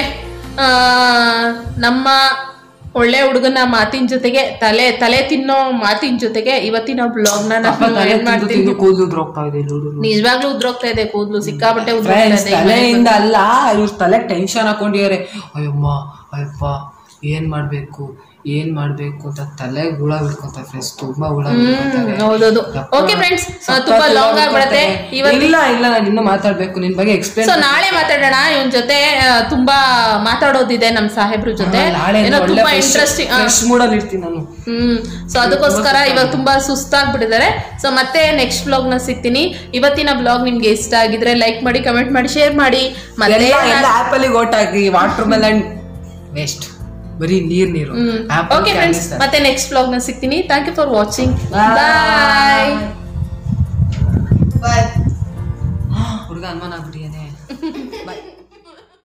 ನಮ್ಮ ಒಳ್ಳೆ ಹುಡುಗನ ಮಾತಿನ ಜೊತೆಗೆ ತಲೆ ತಲೆ ತಿನ್ನೋ ಮಾತಿನ ಜೊತೆಗೆ ಇವತ್ತಿನ ಬ್ಲಾಗ್ನ ನಾನು ಏನ್ ಮಾಡ್ತೀನಿ
ಕೂದಲು ಉದ್ರೋಗ್ತಾ ಇದೆ ಇಲ್ಲಿ ಹುಡುಗ್ರು.
ನಿಜವಾಗ್ಲೂ ಉದ್ರೋಗ್ತಾ ಇದೆ ಕೂದಲು ಸಿಕ್ಕಾಪಟ್ಟೆ ಉದ್ರೋಗ್ತಾ
Friends,
ಇದೆ ಈ ಮನೆಗೆ
ತಲೆಯಿಂದ ಅಲ್ಲ ಇವ್ರ ತಲೆ ಟೆನ್ಷನ್ ಹಾಕೊಂಡಿದ್ದಾರೆ ಅಯ್ಯಮ್ಮ ಅಯ್ಯಪ್ಪ ಏನ್ ಮಾಡ್ಬೇಕು ಏನ್ ಮಾಡ್ಬೇಕು ಅಂತ ತಲೆ ಗುಳ ಬಿಡ್ಕೊಂತ ಫ್ರೆಂಡ್ಸ್ ತುಂಬಾ ಗುಳ ಬಿಡ್ಕೊಂತಾರೆ.
ಹ್ಮ್, ಹೌದೌದು
ಯಪ್ಪ,
ಓಕೆ ಫ್ರೆಂಡ್ಸ್
ಸಖತ್
ತುಂಬಾ
ಗುಳ
ಲಾಂಗ್ ಆಗ್ಬಿಡತ್ತೆ
ಬಿಡ್ಕೊಂತಾರೆ.
ಇವತ್ತು
ಇಲ್ಲ ಇಲ್ಲ ನಾನು ಇನ್ನೂ ಮಾತಾಡ್ಬೇಕು ನಿನ್ ಬಗ್ಗೆ ಎಕ್ಸ್ಪ್ಲೇನ್
ಸೊ ನಾಳೆ ಮಾತಾಡೋಣ ಇವನ್ ಜೊತೆ ಆ, ತುಂಬಾ ಮಾತಾಡೋದಿದೆ ನಮ್ ಸಾಹೇಬ್ರ ಜೊತೆ ಏನೋ ತುಂಬಾ ಇಂಟ್ರೆಸ್ಟಿಂಗ್
ಫ್ರೆಶ್ ಮೂಡಲ್ಲಿ ಇರ್ತೀನಿ ನಾನು
ಹ್ಮ್ ಸೊ ಅದಕ್ಕೋಸ್ಕರ ಇವಾಗ ತುಂಬಾ ಸುಸ್ತಾಗ್ಬಿಟ್ಟಿದ್ದಾರೆ ಸೊ ಮತ್ತೆ ನೆಕ್ಸ್ಟ್ ಬ್ಲಾಗ್ ನ ಸಿಗ್ತೀನಿ ಇವತ್ತಿನ ಬ್ಲಾಗ್ ನಿಮ್ಗೆ ಇಷ್ಟ ಆಗಿದ್ರೆ ಲೈಕ್ ಮಾಡಿ ಕಮೆಂಟ್ ಮಾಡಿ ಶೇರ್ ಮಾಡಿ ಮತ್ತೆ
ಎಲ್ಲ ಎಲ್ಲ ಆಪ್ ಅಲ್ಲಿ ಓಟ್ ಹಾಕಿ ವಾಟರ್ ಮೆಲನ್ ವೇಸ್ಟ್ ಬರೀ ನೀರ್ ನೀರು Apple
ಓಕೆ ಫ್ರೆಂಡ್ಸ್
candies
ಮತ್ತೆ ನೆಕ್ಸ್ಟ್ ಬ್ಲಾಗ್ ನ ಸಿಗ್ತೀನಿ thank you for watching
Bye.
Bye
ಹುಡುಗ ಅನುಮಾನ ಆಗ್ಬಿಟ್ಟಿಯಾನೆ ಬಾಯ್